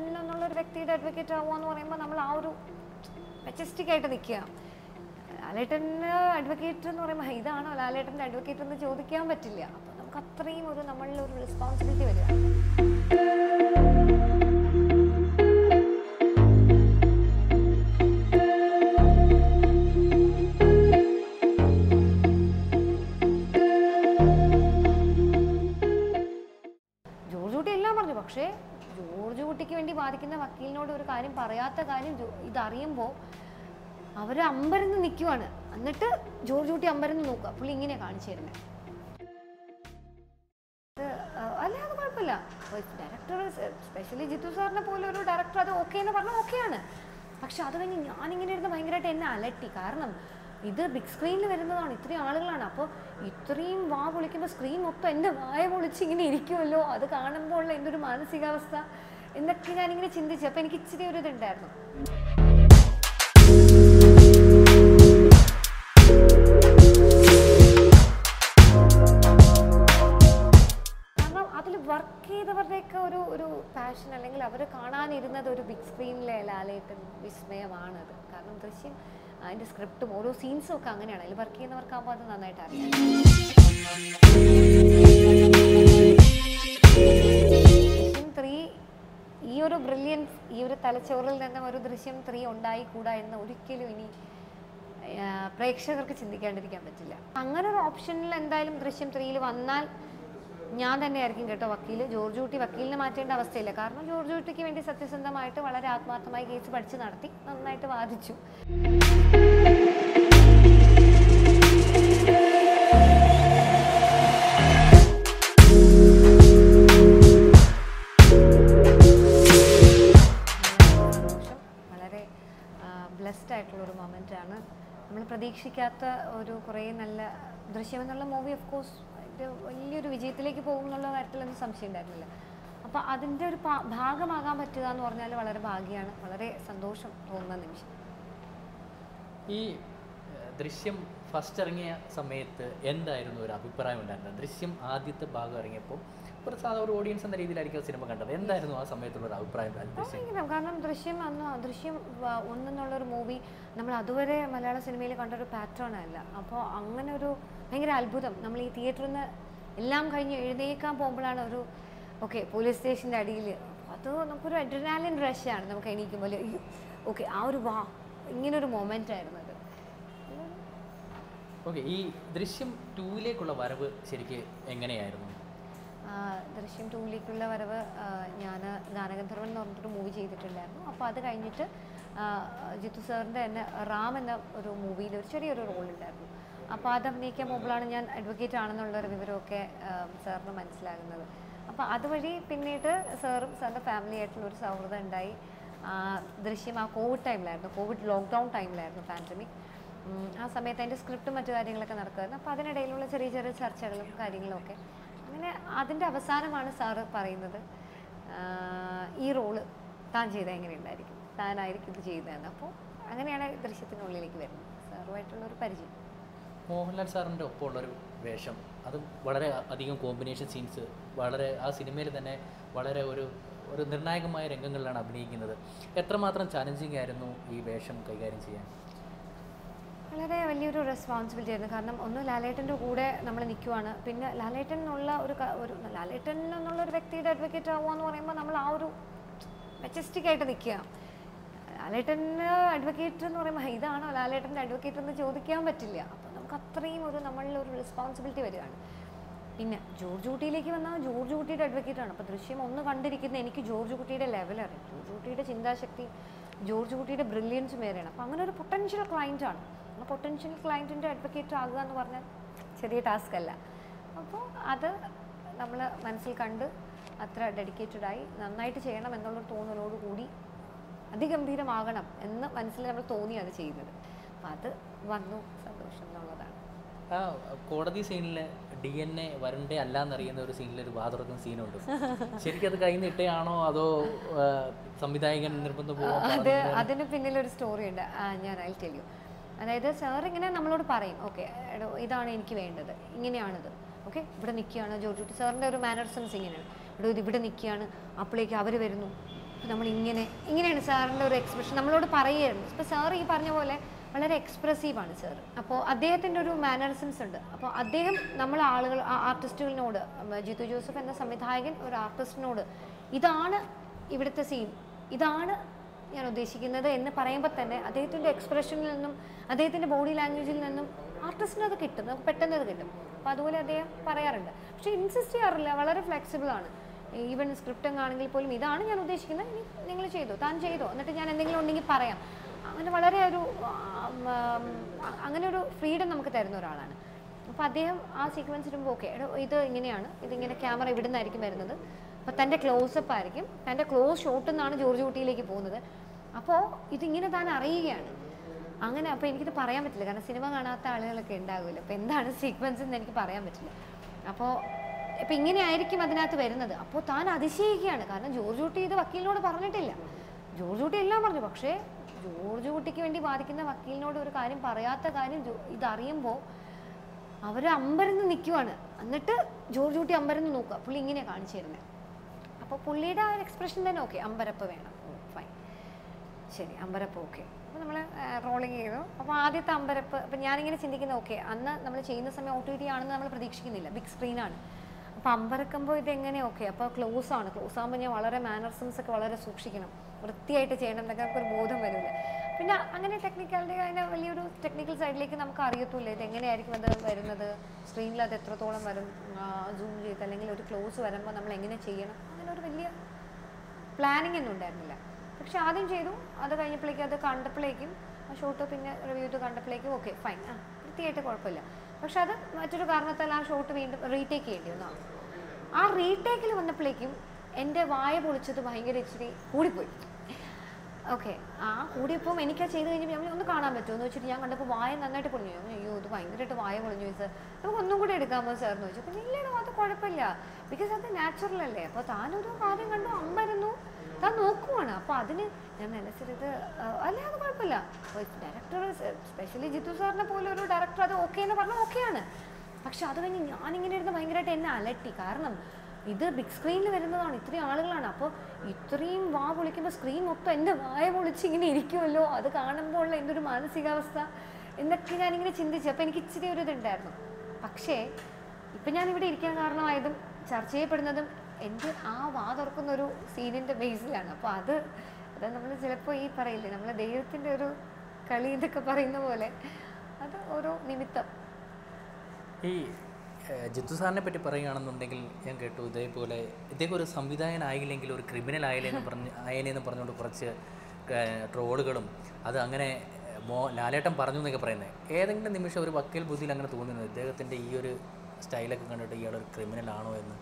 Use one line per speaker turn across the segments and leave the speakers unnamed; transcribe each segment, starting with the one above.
എന്നുള്ള ഒരു വ്യക്തിയുടെ അഡ്വക്കേറ്റ് ആവുക എന്ന് പറയുമ്പോൾ നമ്മൾ ആ ഒരു മെച്ചസ്റ്റിക് ആയിട്ട് നിൽക്കുക ലാലേട്ടന് അഡ്വക്കേറ്റ് എന്ന് പറയുമ്പോൾ ഇതാണോ ലാലേട്ടൻ്റെ അഡ്വക്കേറ്റ് എന്ന് ചോദിക്കാൻ പറ്റില്ല അപ്പോൾ നമുക്ക് അത്രയും ഒരു നമ്മളിൽ ഒരു റെസ്പോൺസിബിലിറ്റി വരിക ജോർജ് കുട്ടി എല്ലാം പറഞ്ഞു പക്ഷേ ജോർജ് കുട്ടിക്ക് വേണ്ടി ബാധിക്കുന്ന വക്കീലിനോട് ഒരു കാര്യം പറയാത്ത കാര്യം ജോ- ഇതറിയുമ്പോൾ അവർ അമ്പരന്ന് നിൽക്കുവാണ് എന്നിട്ട് ജോർജ് കുട്ടി അമ്പരന്ന് നോക്കുക പുള്ളി ഇങ്ങനെ കാണിച്ചു തരുന്നത് അല്ല അത് കുഴപ്പമില്ല ഡയറക്ടർ സ്പെഷ്യലി ജിത്തു സാറിനെ പോലെ ഒരു ഡയറക്ടർ അത് ഓക്കെ എന്ന് പറഞ്ഞാൽ ഓക്കെയാണ് പക്ഷെ അത് കഴിഞ്ഞ് ഞാനിങ്ങനെ ഇരുന്ന് ഭയങ്കരമായിട്ട് എന്നെ അലട്ടി കാരണം ഇത് ബിഗ് സ്ക്രീനിൽ വരുന്നതാണ് ഇത്രയും ആളുകളാണ് അപ്പോൾ ഇത്രയും വാ പൊളിക്കുമ്പോൾ സ്ക്രീൻ മൊത്തം എൻ്റെ വായ പൊളിച്ച് ഇങ്ങനെ ഇരിക്കുമല്ലോ അത് കാണുമ്പോൾ ഉള്ള എൻ്റെ ഒരു മാനസികാവസ്ഥ എന്നൊക്കെ ഞാനിങ്ങനെ ചിന്തിച്ചു അപ്പോൾ എനിക്ക് ഇച്ചിരി ഒരു ഇതുണ്ടായിരുന്നു കാരണം അതിൽ വർക്ക് ചെയ്തവരുടെയൊക്കെ ഒരു ഒരു പാഷൻ അല്ലെങ്കിൽ അവർ കാണാനിരുന്നത് ഒരു ബിഗ് സ്ക്രീനിലെ ലാലേട്ടൻ വിസ്മയമാണത് കാരണം ദൃശ്യം അതിൻ്റെ സ്ക്രിപ്റ്റും ഓരോ സീൻസും ഒക്കെ അങ്ങനെയാണ് അതിൽ വർക്ക് ചെയ്യുന്നവർക്കാകുമ്പോൾ അത് നന്നായിട്ട് അറിയാം ദൃശ്യം ത്രീ ഈ ഒരു ബ്രില്യൻസ് ഈ ഒരു തലച്ചോറിൽ നിന്ന് ഒരു ദൃശ്യം ത്രീ ഉണ്ടായിക്കൂടാ എന്ന് ഒരിക്കലും ഇനി ആ, പ്രേക്ഷകർക്ക് ചിന്തിക്കാണ്ടിരിക്കാൻ പറ്റില്ല അങ്ങനെ ഒരു ഓപ്ഷനിൽ എന്തായാലും ദൃശ്യം ത്രീയിൽ വന്നാൽ ഞാൻ തന്നെയായിരിക്കും കേട്ടോ വക്കീൽ ജോർജ് കുട്ടി വക്കീലിനെ മാറ്റേണ്ട അവസ്ഥയില്ല കാരണം ജോർജ് കുട്ടിക്ക് വേണ്ടി സത്യസന്ധമായിട്ട് വളരെ ആത്മാർത്ഥമായി കേസ് പഠിച്ച് നടത്തി നന്നായിട്ട് വാദിച്ചു സന്തോഷം വളരെ ബ്ലെസ്ഡ് ആയിട്ടുള്ള ഒരു മൊമെൻ്റ് ആണ് നമ്മൾ പ്രതീക്ഷിക്കാത്ത ഒരു കുറേ നല്ല ദൃശ്യം എന്നുള്ള മൂവി ഓഫ് കോഴ്സ് ഇത് വലിയൊരു വിജയത്തിലേക്ക് പോകും എന്നുള്ള കാര്യത്തിലൊന്നും സംശയം ഉണ്ടായിരുന്നില്ല അപ്പോൾ അതിൻ്റെ ഒരു പാ- ഭാഗമാകാൻ പറ്റുക എന്ന് പറഞ്ഞാൽ വളരെ ഭാഗ്യമാണ് വളരെ സന്തോഷം തോന്നുന്ന നിമിഷം
ഈ ഏഹ്, ദൃശ്യം ഫസ്റ്റ് ഇറങ്ങിയ സമയത്ത് എന്തായിരുന്നു ഒരു അഭിപ്രായം ഉണ്ടായിരുന്നത് ദൃശ്യം ആദ്യത്തെ ഭാഗം ഇറങ്ങിയപ്പോൾ ഒരു സാധാരണ ഒരു ഓഡിയൻസ് എന്ന രീതിയിലായിരിക്കും സിനിമ കണ്ടത് എന്തായിരുന്നു ആ സമയത്തുള്ള ഒരു അഭിപ്രായം ഉണ്ടായിരുന്നത് ദൃശ്യം
ഭയങ്കരം കാരണം ദൃശ്യം അന്ന് ദൃശ്യം വ- ഒന്നെന്നുള്ളൊരു മൂവി നമ്മൾ അതുവരെ മലയാള സിനിമയിൽ കണ്ടൊരു പാറ്റേൺ അല്ല അപ്പോൾ അങ്ങനെ ഒരു ഭയങ്കര അത്ഭുതം നമ്മൾ ഈ തിയേറ്ററിൽ നിന്ന് എല്ലാം കഴിഞ്ഞ് എഴുന്നേക്കാൻ പോകുമ്പോഴാണ് ഒരു ഓക്കെ പോലീസ് സ്റ്റേഷൻ്റെ അടിയിൽ അത് നമുക്കൊരു അഡ്രിനാലിൻ റഷാണ് നമുക്ക് എണീക്കുമ്പോൾ ഓക്കെ ആ ഒരു വാ ഇങ്ങനൊരു മൊമെൻ്റ് ആയിരുന്നു അത്
ഓക്കെ ഈ ദൃശ്യം ടൂവിലേക്കുള്ള വരവ് ശരിക്ക് എങ്ങനെയായിരുന്നു
ആ, ദൃശ്യം ടൂവിലേക്കുള്ള വരവ് ഞാൻ ഗാനഗന്ധർവൻ എന്ന് പറഞ്ഞിട്ടൊരു മൂവി ചെയ്തിട്ടുണ്ടായിരുന്നു അപ്പോൾ അത് കഴിഞ്ഞിട്ട് ആ, ജിത്തു സാറിൻ്റെ തന്നെ റാം എന്ന ഒരു മൂവിയിൽ ഒരു ചെറിയൊരു റോൾ ഉണ്ടായിരുന്നു അപ്പോൾ അത് അഭിനയിക്കാൻ പോകുമ്പോഴാണ് ഞാൻ അഡ്വക്കേറ്റ് ആണെന്നുള്ളൊരു വിവരമൊക്കെ ആ, സാറിന് മനസ്സിലാകുന്നത് അപ്പോൾ അതുവഴി പിന്നീട് സാറും സാറിൻ്റെ ഫാമിലി ആയിട്ടുള്ള ഒരു സൗഹൃദം ഉണ്ടായി ആ, ദൃശ്യം ആ കോവിഡ് ടൈമിലായിരുന്നു കോവിഡ് ലോക്ക്ഡൗൺ ടൈമിലായിരുന്നു പാൻഡമിക് ആ സമയത്ത് അതിൻ്റെ സ്ക്രിപ്റ്റും മറ്റു കാര്യങ്ങളൊക്കെ നടക്കുമായിരുന്നു അപ്പോൾ അതിനിടയിലുള്ള ചെറിയ ചെറിയ ചർച്ചകളും കാര്യങ്ങളും ഒക്കെ അങ്ങനെ അതിൻ്റെ അവസാനമാണ് സാറ് പറയുന്നത് ആഹ് ഈ റോള് താൻ ചെയ്താൽ എങ്ങനെ ഉണ്ടായിരിക്കും താനായിരിക്കും ഇത് ചെയ്തതെന്ന് അപ്പോൾ അങ്ങനെയാണ് ദൃശ്യത്തിനുള്ളിലേക്ക് വരുന്നത് സാറുമായിട്ടുള്ള ഒരു പരിചയം
മോഹൻലാൽ സാറിൻ്റെ ഒപ്പമുള്ളൊരു വേഷം അത് വളരെ അധികം കോമ്പിനേഷൻ സീൻസ് വളരെ ആ സിനിമയിൽ തന്നെ വളരെ ഒരു ഒരു നിർണായകമായ രംഗങ്ങളിലാണ് അഭിനയിക്കുന്നത് എത്രമാത്രം ചാലഞ്ചിങ് ആയിരുന്നു ഈ വേഷം കൈകാര്യം ചെയ്യാൻ
വളരെ വലിയൊരു റെസ്പോൺസിബിലിറ്റി ആയിരുന്നു കാരണം ഒന്ന് ലാലേട്ടൻ്റെ കൂടെ നമ്മൾ നിൽക്കുവാണ് പിന്നെ ലാലേട്ടൻ എന്നുള്ള ഒരു ക- ഒരു ലാലേട്ടൻ എന്നുള്ള ഒരു വ്യക്തിയുടെ അഡ്വക്കേറ്റ് ആവുക എന്ന് പറയുമ്പോൾ നമ്മൾ ആ ഒരു മെച്ചസ്റ്റിക് ആയിട്ട് നിൽക്കുക ലാലേട്ടന് അഡ്വക്കേറ്റ് എന്ന് പറയുമ്പോൾ ഇതാണോ ലാലേട്ടൻ്റെ അഡ്വക്കേറ്റ് എന്ന് ചോദിക്കാൻ പറ്റില്ല അപ്പോൾ നമുക്ക് അത്രയും ഒരു നമ്മളിൽ ഒരു റെസ്പോൺസിബിലിറ്റി വരികയാണ് പിന്നെ ജോർജ് കുട്ടിയിലേക്ക് വന്നാൽ ജോർജ് കുട്ടിയുടെ അഡ്വക്കേറ്റ് ആണ് അപ്പോൾ ദൃശ്യം ഒന്ന് കണ്ടിരിക്കുന്ന എനിക്ക് ജോർജ് കുട്ടിയുടെ ലെവൽ അറിയാം ജോർജ് കുട്ടിയുടെ ചിന്താശക്തി ജോർജ് കുട്ടിയുടെ ബ്രില്യൻസും വേറെയാണ് അപ്പോൾ അങ്ങനെ ഒരു പൊട്ടൻഷ്യൽ ക്ലയൻ്റ് ആണ് ആ പൊട്ടൻഷ്യൽ ക്ലയൻറ്റിൻ്റെ അഡ്വക്കേറ്റ് ആകുക എന്ന് പറഞ്ഞാൽ ചെറിയ ടാസ്ക് അല്ല അപ്പോൾ അത് നമ്മൾ മനസ്സിൽ കണ്ട് അത്ര ഡെഡിക്കേറ്റഡ് ആയി നന്നായിട്ട് ചെയ്യണം എന്നുള്ളൊരു തോന്നലോട് കൂടി അതിഗംഭീരമാകണം എന്ന് മനസ്സിൽ നമ്മൾ തോന്നി അത് ചെയ്യുന്നത് അപ്പം അത് വന്നു സന്തോഷം എന്നുള്ളതാണ്
ആ കോടതി സീനിൽ ഡി എൻ എ വരണ്ടേ അല്ല എന്നറിയുന്ന ഒരു സീനിൽ ഒരു വാതുറക്കുന്ന സീനുണ്ട് ശരിക്കും അത് കൈ നീട്ടുകയാണോ അതോ ആ, സംവിധായകൻ നിർബന്ധപൂർവ്വം
അത്
പറഞ്ഞത്?
അതിന് പിന്നിൽ ഒരു സ്റ്റോറി ഉണ്ട് ആ, ഞാൻ അതിൽ ടെല്യു അതായത് സാർ ഇങ്ങനെ നമ്മളോട് പറയും ഓക്കെ ഇതാണ് എനിക്ക് വേണ്ടത് ഇങ്ങനെയാണിത് ഓക്കെ ഇവിടെ നിൽക്കുകയാണ് ജോർജ് കുട്ടി സാറിൻ്റെ ഒരു മാനർസൺസ് ഇങ്ങനെയാണ് ഇവിടെ ഇത് ഇവിടെ നിൽക്കുകയാണ് അപ്പോഴേക്ക് അവർ വരുന്നു അപ്പോൾ നമ്മൾ ഇങ്ങനെ ഇങ്ങനെയാണ് സാറിൻ്റെ ഒരു എക്സ്പ്രഷൻ നമ്മളോട് പറയുകയായിരുന്നു ഇപ്പോൾ സാർ ഈ പറഞ്ഞ പോലെ വളരെ എക്സ്പ്രസീവാണ് സാർ അപ്പോൾ അദ്ദേഹത്തിൻ്റെ ഒരു മാനറിസംസ് ഉണ്ട് അപ്പോൾ അദ്ദേഹം നമ്മൾ ആളുകൾ ആ- ആർട്ടിസ്റ്റുകളിനോട് ഉം, ജിത്തു ജോസഫ് എന്ന സംവിധായകൻ ഒരു ആർട്ടിസ്റ്റിനോട് ഇതാണ് ഇവിടുത്തെ സീൻ ഇതാണ് ഞാൻ ഉദ്ദേശിക്കുന്നത് എന്ന് പറയുമ്പോൾ തന്നെ അദ്ദേഹത്തിൻ്റെ എക്സ്പ്രഷനിൽ നിന്നും അദ്ദേഹത്തിൻ്റെ ബോഡി ലാംഗ്വേജിൽ നിന്നും ആർട്ടിസ്റ്റിന് അത് കിട്ടും നമുക്ക് പെട്ടെന്ന് അത് കിട്ടും അപ്പോൾ അതുപോലെ അദ്ദേഹം പറയാറുണ്ട് പക്ഷേ ഇൻസിസ്റ്റ് ചെയ്യാറില്ല വളരെ ഫ്ലെക്സിബിൾ ആണ് ഈവൻ സ്ക്രിപ്റ്റ് ആണെങ്കിൽ പോലും ഇതാണ് ഞാൻ ഉദ്ദേശിക്കുന്നത് ഇനി നിങ്ങൾ ചെയ്തോ താൻ ചെയ്തോ എന്നിട്ട് ഞാൻ എന്തെങ്കിലും ഉണ്ടെങ്കിൽ പറയാം അങ്ങനെ വളരെ ഒരു ആം, ആം, അങ്ങനെ ഒരു ഫ്രീഡം നമുക്ക് തരുന്ന ഒരാളാണ് അപ്പോൾ അദ്ദേഹം ആ സീക്വൻസ് ഇടുമ്പോൾ ഓക്കെ ഇത് ഇങ്ങനെയാണ് ഇതിങ്ങനെ ക്യാമറ ഇവിടെ നിന്നായിരിക്കും വരുന്നത് അപ്പോൾ തൻ്റെ ക്ലോസപ്പ് ആയിരിക്കും തൻ്റെ ക്ലോസ് ഷോട്ടിൽ നിന്നാണ് ജോർജ് കുട്ടിയിലേക്ക് പോകുന്നത് അപ്പോൾ ഇതിങ്ങനെ താൻ അറിയുകയാണ് അങ്ങനെ അപ്പോൾ എനിക്കിത് പറയാൻ പറ്റില്ല കാരണം സിനിമ കാണാത്ത ആളുകളൊക്കെ ഉണ്ടാകുമല്ലോ അപ്പോൾ എന്താണ് സീക്വൻസ് എന്ന് എനിക്ക് പറയാൻ പറ്റില്ല അപ്പോൾ ഇപ്പം ഇങ്ങനെ ആയിരിക്കും അതിനകത്ത് വരുന്നത് അപ്പോൾ താൻ അതിശയിക്കുകയാണ് കാരണം ജോർജ് കുട്ടി ഇത് വക്കീലിനോട് പറഞ്ഞിട്ടില്ല ജോർജ് കുട്ടി എല്ലാം പറഞ്ഞു പക്ഷേ ജോർജ് കുട്ടിക്ക് വേണ്ടി ബാധിക്കുന്ന വക്കീലിനോട് ഒരു കാര്യം പറയാത്ത കാര്യം ജോ- ഇതറിയുമ്പോൾ അവർ അമ്പരന്ന് നിൽക്കുവാണ് എന്നിട്ട് ജോർജ് കുട്ടി അമ്പരന്ന് നോക്കുക പുള്ളി ഇങ്ങനെ കാണിച്ചു തരുന്നത് അപ്പോൾ പുള്ളിയുടെ ആ ഒരു എക്സ്പ്രഷൻ തന്നെ ഓക്കെ അമ്പരപ്പ് വേണം ഫൈൻ ശരി അമ്പരപ്പ് ഓക്കെ അപ്പോൾ നമ്മൾ റോളിങ് ചെയ്തു അപ്പോൾ ആദ്യത്തെ അമ്പരപ്പ് അപ്പോൾ ഞാനിങ്ങനെ ചിന്തിക്കുന്നത് ഓക്കെ അന്ന് നമ്മൾ ചെയ്യുന്ന സമയം ഒ ടി ടി ആണെന്ന് നമ്മൾ പ്രതീക്ഷിക്കുന്നില്ല ബിഗ് സ്ക്രീനാണ് അപ്പോൾ അമ്പരക്കുമ്പോൾ ഇതെങ്ങനെ ഓക്കെ അപ്പോൾ ക്ലോസ് ആണ് ക്ലോസ് ആകുമ്പോൾ ഞാൻ വളരെ മാനർസംസ് ഒക്കെ വളരെ സൂക്ഷിക്കണം വൃത്തിയായിട്ട് ചെയ്യണം എന്നൊക്കെ നമുക്ക് ഒരു ബോധം വരില്ല പിന്നെ അങ്ങനെ ടെക്നിക്കാലിറ്റി അതിൻ്റെ വലിയൊരു ടെക്നിക്കൽ സൈഡിലേക്ക് നമുക്ക് അറിയത്തില്ല ഇത് എങ്ങനെയായിരിക്കും അത് വരുന്നത് സ്ക്രീനിൽ അത് എത്രത്തോളം വരും സൂം ചെയ്ത് അല്ലെങ്കിൽ ഒരു ക്ലോസ് വരുമ്പോൾ നമ്മൾ എങ്ങനെ ചെയ്യണം അങ്ങനെ ഒരു വലിയ പ്ലാനിങ് ഒന്നും ഉണ്ടായിരുന്നില്ല പക്ഷെ ആദ്യം ചെയ്തു അത് കഴിഞ്ഞപ്പോഴേക്കും അത് കണ്ടപ്പോഴേക്കും ആ ഷോട്ട് പിന്നെ റിവ്യൂ ചെയ്ത് കണ്ടപ്പോഴേക്കും ഓക്കെ ഫൈൻ ആ വൃത്തിയായിട്ട് കുഴപ്പമില്ല പക്ഷെ അത് മറ്റൊരു കാരണത്താൽ ആ ഷോട്ട് വീണ്ടും റീടേക്ക് ചെയ്യേണ്ടി വന്നു ആ റീടേക്കിൽ വന്നപ്പോഴേക്കും എൻ്റെ വായ പൊളിച്ചത് ഭയങ്കര ഇച്ചിരി കൂടിപ്പോയി ഓക്കെ ആ കൂടിയപ്പോൾ എനിക്ക് ചെയ്ത് കഴിഞ്ഞപ്പോൾ ഞാൻ ഒന്ന് കാണാൻ പറ്റുമോ എന്ന് വെച്ചിട്ട് ഞാൻ കണ്ടപ്പോൾ വായ നന്നായിട്ട് പൊളിഞ്ഞു ഞാൻ പറഞ്ഞു, അയ്യോ ഇത് ഭയങ്കരമായിട്ട് വായ പൊളിഞ്ഞു സാർ നമുക്ക് ഒന്നും കൂടി എടുക്കാമോ സാർ എന്ന് ചോദിച്ചു പിന്നെ ഇല്ലടോ അത് കുഴപ്പമില്ല ബിക്കോസ് അത് നാച്ചുറൽ അല്ലേ അപ്പോൾ താനൊരു കാര്യം കണ്ടു അമ്പരുന്നു താൻ നോക്കുവാണ് അപ്പോൾ അതിന് ഞാൻ മനസ്സിലിത് അല്ലേ അത് കുഴപ്പമില്ല അപ്പോൾ ഡയറക്ടർ സ്പെഷ്യലി ജിത്തു സാറിനെ പോലെ ഒരു ഡയറക്ടർ അത് ഓക്കെ എന്ന് പറഞ്ഞാൽ ഓക്കെയാണ് പക്ഷെ അത് കഴിഞ്ഞ് ഞാനിങ്ങനെ ഇരുന്ന് ഭയങ്കരമായിട്ട് എന്നെ അലട്ടി കാരണം ഇത് ബിഗ് സ്ക്രീനിൽ വരുന്നതാണ് ഇത്രയും ആളുകളാണ് അപ്പോൾ ഇത്രയും വാ പൊളിക്കുമ്പോൾ സ്ക്രീൻ മൊത്തം എൻ്റെ വായ പൊളിച്ച് ഇങ്ങനെ ഇരിക്കുമല്ലോ അത് കാണുമ്പോൾ ഉള്ള എൻ്റെ ഒരു മാനസികാവസ്ഥ എന്നൊക്കെ ഞാനിങ്ങനെ ചിന്തിച്ചു അപ്പോൾ എനിക്ക് ഇച്ചിരി ഒരു ഇതുണ്ടായിരുന്നു പക്ഷേ ഇപ്പം ഞാനിവിടെ ഇരിക്കാൻ കാരണമായതും ചർച്ച ചെയ്യപ്പെടുന്നതും എൻ്റെ ആ വാ തുറക്കുന്ന ഒരു സീനിൻ്റെ ബേസിലാണ് അപ്പോൾ അത് അത് നമ്മൾ ചിലപ്പോൾ ഈ പറയില്ലേ നമ്മൾ ദൈവത്തിൻ്റെ ഒരു കളി എന്നൊക്കെ പറയുന്ന പോലെ അത് ഓരോ നിമിത്തം
ഈ ഏഹ്, ജിത്തു സാറിനെ പറ്റി പറയുകയാണെന്നുണ്ടെങ്കിൽ ഞാൻ കേട്ടു ഇതേപോലെ ഇദ്ദേഹം ഒരു സംവിധായകനായില്ലെങ്കിൽ ഒരു ക്രിമിനൽ ആയില്ലെന്ന് പറഞ്ഞ് ആയേനെന്ന് പറഞ്ഞുകൊണ്ട് കുറച്ച് ഏഹ്, ട്രോളുകളും അത് അങ്ങനെ ഏഹ്, മോ ലാലേട്ടൻ പറഞ്ഞു എന്നൊക്കെ പറയുന്നത് ഏതെങ്കിലും നിമിഷം ഒരു വക്കീൽ ബുദ്ധിയിൽ അങ്ങനെ തോന്നുന്നു ഇദ്ദേഹത്തിൻ്റെ ഈ ഒരു സ്റ്റൈലൊക്കെ കണ്ടിട്ട് ഇയാളൊരു ക്രിമിനൽ ആണോ എന്ന്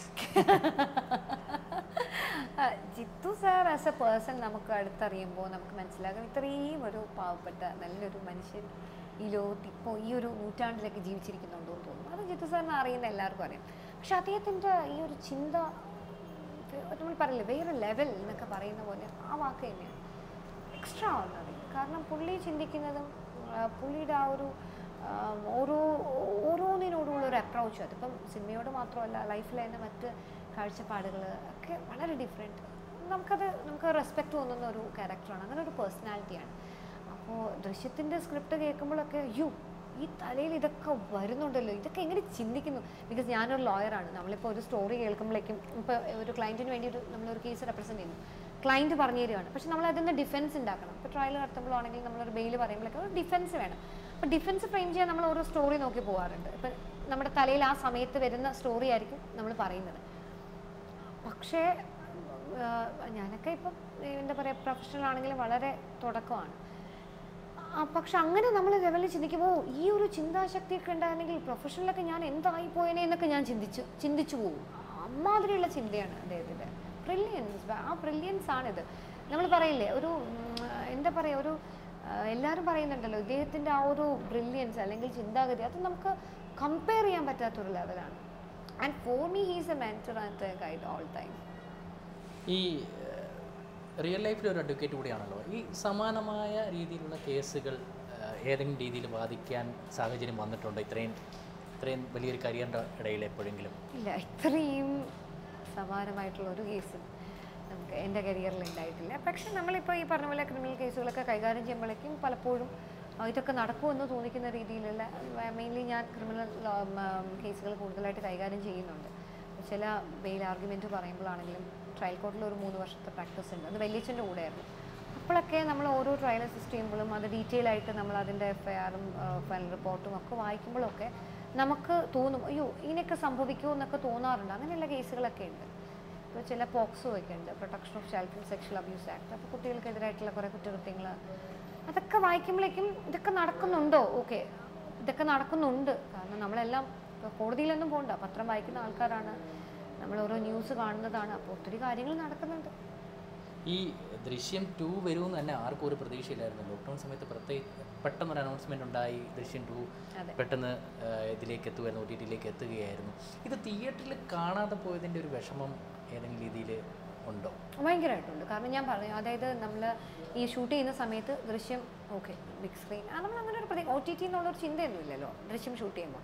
ആ, Jeethu sir as a person നമുക്ക് അടുത്തറിയുമ്പോൾ നമുക്ക് മനസ്സിലാകും ഇത്രയും ഒരു പാവപ്പെട്ട നല്ലൊരു മനുഷ്യൻ ഈ ലോകത്ത് ഇപ്പോൾ ഈ ഒരു നൂറ്റാണ്ടിലൊക്കെ ജീവിച്ചിരിക്കുന്നുണ്ടോ എന്ന് തോന്നുന്നു അത് ജിത്തു സാറിനെ അറിയുന്ന എല്ലാവർക്കും അറിയാം പക്ഷെ അദ്ദേഹത്തിൻ്റെ ഈ ഒരു ചിന്ത ഉം, നമ്മൾ പറയില്ലേ വേറെ ലെവൽ എന്നൊക്കെ പറയുന്ന പോലെ ആ വാക്ക് തന്നെയാണ് എക്സ്ട്രാ ഓർഡിനറി കാരണം പുള്ളി ചിന്തിക്കുന്നതും ആ, പുള്ളിയുടെ ആ ഒരു ആ, ഓരോ ഓരോന്നിനോടുള്ള ഒരു അപ്രോച്ച് അതിപ്പം സിനിമയോട് മാത്രമല്ല ലൈഫിലെ തന്നെ മറ്റ് കാഴ്ചപ്പാടുകൾ ഒക്കെ വളരെ ഡിഫറെൻറ്റ് നമുക്കത് നമുക്ക് റെസ്പെക്റ്റ് തോന്നുന്ന ഒരു ക്യാരക്ടറാണ് അങ്ങനെ ഒരു പേഴ്സണാലിറ്റിയാണ് അപ്പോൾ ദൃശ്യത്തിൻ്റെ സ്ക്രിപ്റ്റ് കേൾക്കുമ്പോഴൊക്കെ അയ്യോ ഈ തലയിൽ ഇതൊക്കെ വരുന്നുണ്ടല്ലോ ഇതൊക്കെ എങ്ങനെ ചിന്തിക്കുന്നു ബിക്കോസ് ഞാനൊരു ലോയറാണ് നമ്മളിപ്പോൾ ഒരു സ്റ്റോറി കേൾക്കുമ്പോഴേക്കും ഇപ്പോൾ ഒരു ക്ലയൻറ്റിന് വേണ്ടി ഒരു നമ്മളൊരു കേസ് റെപ്രസെൻറ്റ് ചെയ്യുന്നു ക്ലയൻറ്റ് പറഞ്ഞു തരികയാണ് പക്ഷെ നമ്മൾ അതിന് ഡിഫൻസ് ഉണ്ടാക്കണം ഇപ്പോൾ ട്രയൽ നടത്തുമ്പോഴാണെങ്കിൽ നമ്മളൊരു ബെയിൽ പറയുമ്പോഴൊക്കെ ഒരു ഡിഫൻസ് വേണം അപ്പോൾ ഡിഫൻസ് ഫ്രെയിം ചെയ്യാൻ നമ്മൾ ഓരോ സ്റ്റോറി നോക്കി പോകാറുണ്ട് ഇപ്പം നമ്മുടെ തലയിൽ ആ സമയത്ത് വരുന്ന സ്റ്റോറി ആയിരിക്കും നമ്മൾ പറയുന്നത് പക്ഷേ ആ, ഞാനൊക്കെ ഇപ്പം എന്താ പറയുക പ്രൊഫഷണൽ ആണെങ്കിലും വളരെ തുടക്കമാണ് ആ, പക്ഷെ അങ്ങനെ നമ്മൾ ലെവലിൽ ചിന്തിക്കുമ്പോൾ ഈ ഒരു ചിന്താശക്തിയൊക്കെ ഉണ്ടായിരുന്നെങ്കിൽ പ്രൊഫഷനിലൊക്കെ ഞാൻ എന്തായി പോയേനെ എന്നൊക്കെ ഞാൻ ചിന്തിച്ചു ചിന്തിച്ചു പോകും അമ്മാതിരിയുള്ള ചിന്തയാണ് അദ്ദേഹത്തിൻ്റെ ബ്രില്യൻസ് ആ ബ്രില്യൻസ് ആണിത് നമ്മൾ പറയില്ലേ ഒരു ഉം, എന്താ പറയുക ഒരു ആ, എല്ലാവരും പറയുന്നുണ്ടല്ലോ ഇദ്ദേഹത്തിൻ്റെ ആ ഒരു ബ്രില്യൻസ് അല്ലെങ്കിൽ ചിന്താഗതി അത് നമുക്ക് കമ്പയർ ചെയ്യാൻ പറ്റാത്തൊരു ലെവലാണ് and for me he's a mentor and a guide all time
ഈ റിയൽ ലൈഫിൽ ഒരു അഡ്വക്കേറ്റ് കൂടിയാണല്ലോ ഈ സമാനമായ രീതിയിലുള്ള കേസുകൾ ഏഹ്, ഏതെങ്കിലും രീതിയിൽ ബാധിക്കാൻ സാഹചര്യം വന്നിട്ടുണ്ടോ ഇത്രയും ഇത്രയും വലിയൊരു കരിയറിൻ്റെ ഇടയിൽ എപ്പോഴെങ്കിലും
ഇല്ല ഇത്രയും സമാനമായിട്ടുള്ള ഒരു കേസും നമുക്ക് എൻ്റെ കരിയറിൽ ഉണ്ടായിട്ടില്ല പക്ഷെ നമ്മളിപ്പോൾ ഈ പറഞ്ഞ പോലെ ക്രിമിനൽ കേസുകളൊക്കെ കൈകാര്യം ചെയ്യുമ്പോഴേക്കും പലപ്പോഴും ആ, ഇതൊക്കെ നടക്കുമെന്ന് തോന്നിക്കുന്ന രീതിയിലുള്ള മെയിൻലി ഞാൻ ക്രിമിനൽ കേസുകൾ കൂടുതലായിട്ട് കൈകാര്യം ചെയ്യുന്നുണ്ട് ചില ബെയിൽ ആർഗ്യുമെൻറ്റ് പറയുമ്പോഴാണെങ്കിലും ട്രയൽ കോർട്ടിൽ ഒരു മൂന്ന് വർഷത്തെ പ്രാക്ടീസ് ഉണ്ട് അത് വലിയച്ഛൻ്റെ കൂടെയായിരുന്നു അപ്പോഴൊക്കെ നമ്മൾ ഓരോ ട്രയൽ അസിസ്റ്റ് ചെയ്യുമ്പോഴും അത് ഡീറ്റെയിൽ ആയിട്ട് നമ്മൾ അതിൻ്റെ എഫ് ഐ ആറും ഫൈനൽ റിപ്പോർട്ടും ഒക്കെ വായിക്കുമ്പോഴൊക്കെ നമുക്ക് തോന്നും അയ്യോ ഇങ്ങനെയൊക്കെ സംഭവിക്കുമോ എന്നൊക്കെ തോന്നാറുണ്ട് അങ്ങനെയുള്ള കേസുകളൊക്കെ ഉണ്ട് ഇപ്പോൾ ചില പോക്സോ ഒക്കെ ഉണ്ട് protection of child from sexual abuse act അപ്പോൾ കുട്ടികൾക്കെതിരായിട്ടുള്ള കുറേ കുറ്റകൃത്യങ്ങൾ അതൊക്കെ വായിക്കുമ്പോഴേക്കും ഇതൊക്കെ നടക്കുന്നുണ്ടോ ഓക്കെ ഇതൊക്കെ നടക്കുന്നുണ്ട് കാരണം നമ്മളെല്ലാം ഇപ്പോൾ കോടതിയിലൊന്നും പോകണ്ട പത്രം വായിക്കുന്ന ആൾക്കാരാണ് നമ്മൾ ഓരോ ന്യൂസ് കാണുന്നതാണ് അപ്പോൾ ഒത്തിരി കാര്യങ്ങൾ നടക്കുന്നുണ്ട്
ഈ ദൃശ്യം ടു വരുമെന്ന് തന്നെ ആർക്കും ഒരു പ്രതീക്ഷയില്ലായിരുന്നു ലോക്ക്ഡൗൺ സമയത്ത് പ്രത്യേക പെട്ടെന്നൊരു അനൗൺസ്മെൻ്റ് ഉണ്ടായി ദൃശ്യം ടു
അതെ.
പെട്ടെന്ന് ആ, ഇതിലേക്ക് എത്തുമായിരുന്നു ഒ ടി ടിയിലേക്ക് എത്തുകയായിരുന്നു ഇത് തിയേറ്ററിൽ കാണാതെ പോയതിൻ്റെ ഒരു വിഷമം ഏതെങ്കിലും രീതിയിൽ ഉണ്ടോ
ഭയങ്കരമായിട്ടുണ്ട് കാരണം ഞാൻ പറഞ്ഞു അതായത് നമ്മൾ ഈ ഷൂട്ട് ചെയ്യുന്ന സമയത്ത് ദൃശ്യം ഓക്കെ ബിഗ് സ്ക്രീൻ ആ നമ്മൾ അങ്ങനെ ഒരു പ്രതി ഒ ടി ടി എന്നുള്ളൊരു ചിന്തയൊന്നും ഇല്ലല്ലോ ദൃശ്യം ഷൂട്ട് ചെയ്യുമ്പോൾ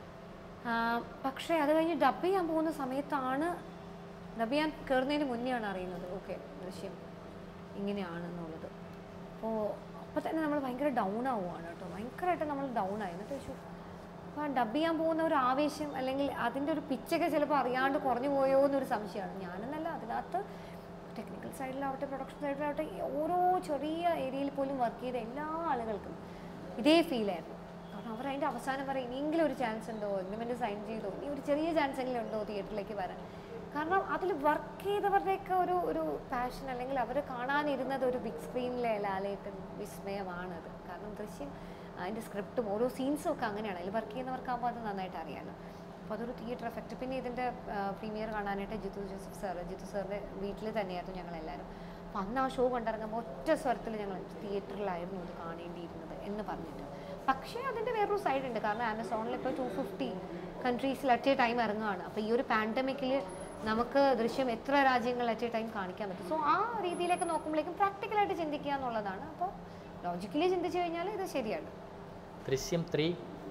പക്ഷേ അത് കഴിഞ്ഞ് ഡബ് ചെയ്യാൻ പോകുന്ന സമയത്താണ് ഡബ് ചെയ്യാൻ കയറുന്നതിന് മുന്നെയാണ് അറിയുന്നത് ഓക്കെ ദൃശ്യം ഇങ്ങനെയാണെന്നുള്ളത് അപ്പോൾ അപ്പോൾ തന്നെ നമ്മൾ ഭയങ്കര ഡൗൺ ആവുകയാണ് കേട്ടോ ഭയങ്കരമായിട്ട് നമ്മൾ ഡൗൺ ആയി എന്നിട്ട് ചോദിച്ചു അപ്പോൾ ഡബ് ചെയ്യാൻ പോകുന്ന ഒരു ആവേശം അല്ലെങ്കിൽ അതിൻ്റെ ഒരു പിച്ചൊക്കെ ചിലപ്പോൾ അറിയാണ്ട് കുറഞ്ഞു പോയോ എന്നൊരു സംശയമാണ് ഞാനെന്നല്ല അതിനകത്ത് ടെക്നിക്കൽ സൈഡിലാവട്ടെ പ്രൊഡക്ഷൻ സൈഡിലാവട്ടെ ഓരോ ചെറിയ ഏരിയയിൽ പോലും വർക്ക് ചെയ്ത എല്ലാ ആളുകൾക്കും ഇതേ ഫീലായിരുന്നു കാരണം അവർ അതിൻ്റെ അവസാനം വരെ ഇനിയെങ്കിലും ഒരു ചാൻസ് ഉണ്ടോ എഗ്രിമെൻറ്റ് സൈൻ ചെയ്തോ ഇനി ഒരു ചെറിയ ചാൻസ് എങ്കിലും ഉണ്ടോ തിയേറ്ററിലേക്ക് വരാൻ കാരണം അതിൽ വർക്ക് ചെയ്തവരുടെയൊക്കെ ഒരു ഒരു പാഷൻ അല്ലെങ്കിൽ അവർ കാണാനിരുന്നത് ഒരു ബിഗ് സ്ക്രീനിലെ ലാലേട്ടൻ വിസ്മയമാണത് കാരണം ദൃശ്യം അതിൻ്റെ സ്ക്രിപ്റ്റും ഓരോ സീൻസും ഒക്കെ അങ്ങനെയാണ് അതിൽ വർക്ക് ചെയ്യുന്നവർക്കാകുമ്പോൾ അത് നന്നായിട്ട് അറിയാമല്ലോ അപ്പോൾ അതൊരു തിയേറ്റർ എഫക്റ്റ് പിന്നെ ഇതിൻ്റെ പ്രീമിയർ കാണാനായിട്ട് ജിത്തു ജോസഫ് സാറ് ജിത്തു സാറിൻ്റെ വീട്ടിൽ തന്നെയായിരുന്നു ഞങ്ങളെല്ലാവരും അപ്പം അന്ന് ആ ഷോ കണ്ടിറങ്ങുമ്പോൾ ഒറ്റ സ്വരത്തിൽ ഞങ്ങൾ തിയേറ്ററിലായിരുന്നു ഇത് കാണേണ്ടിയിരുന്നത് എന്ന് പറഞ്ഞിട്ട് പക്ഷേ അതിൻ്റെ വേറൊരു സൈഡ് ഉണ്ട് കാരണം ആമസോണിൽ ഇപ്പോൾ ടു ഫിഫ്റ്റി കൺട്രീസിൽ അറ്റ് എ ടൈം ഇറങ്ങുകയാണ് അപ്പോൾ ഈ ഒരു പാൻഡമിക്കിൽ നമുക്ക് ദൃശ്യം എത്ര രാജ്യങ്ങളിൽ അറ്റ് എ ടൈം കാണിക്കാൻ പറ്റും സോ ആ രീതിയിലേക്ക് നോക്കുമ്പോഴേക്കും പ്രാക്ടിക്കലായിട്ട് ചിന്തിക്കുക എന്നുള്ളതാണ് അപ്പോൾ ലോജിക്കലി ചിന്തിച്ചു കഴിഞ്ഞാൽ ഇത് ശരിയാണ്
ദൃശ്യം ത്രീ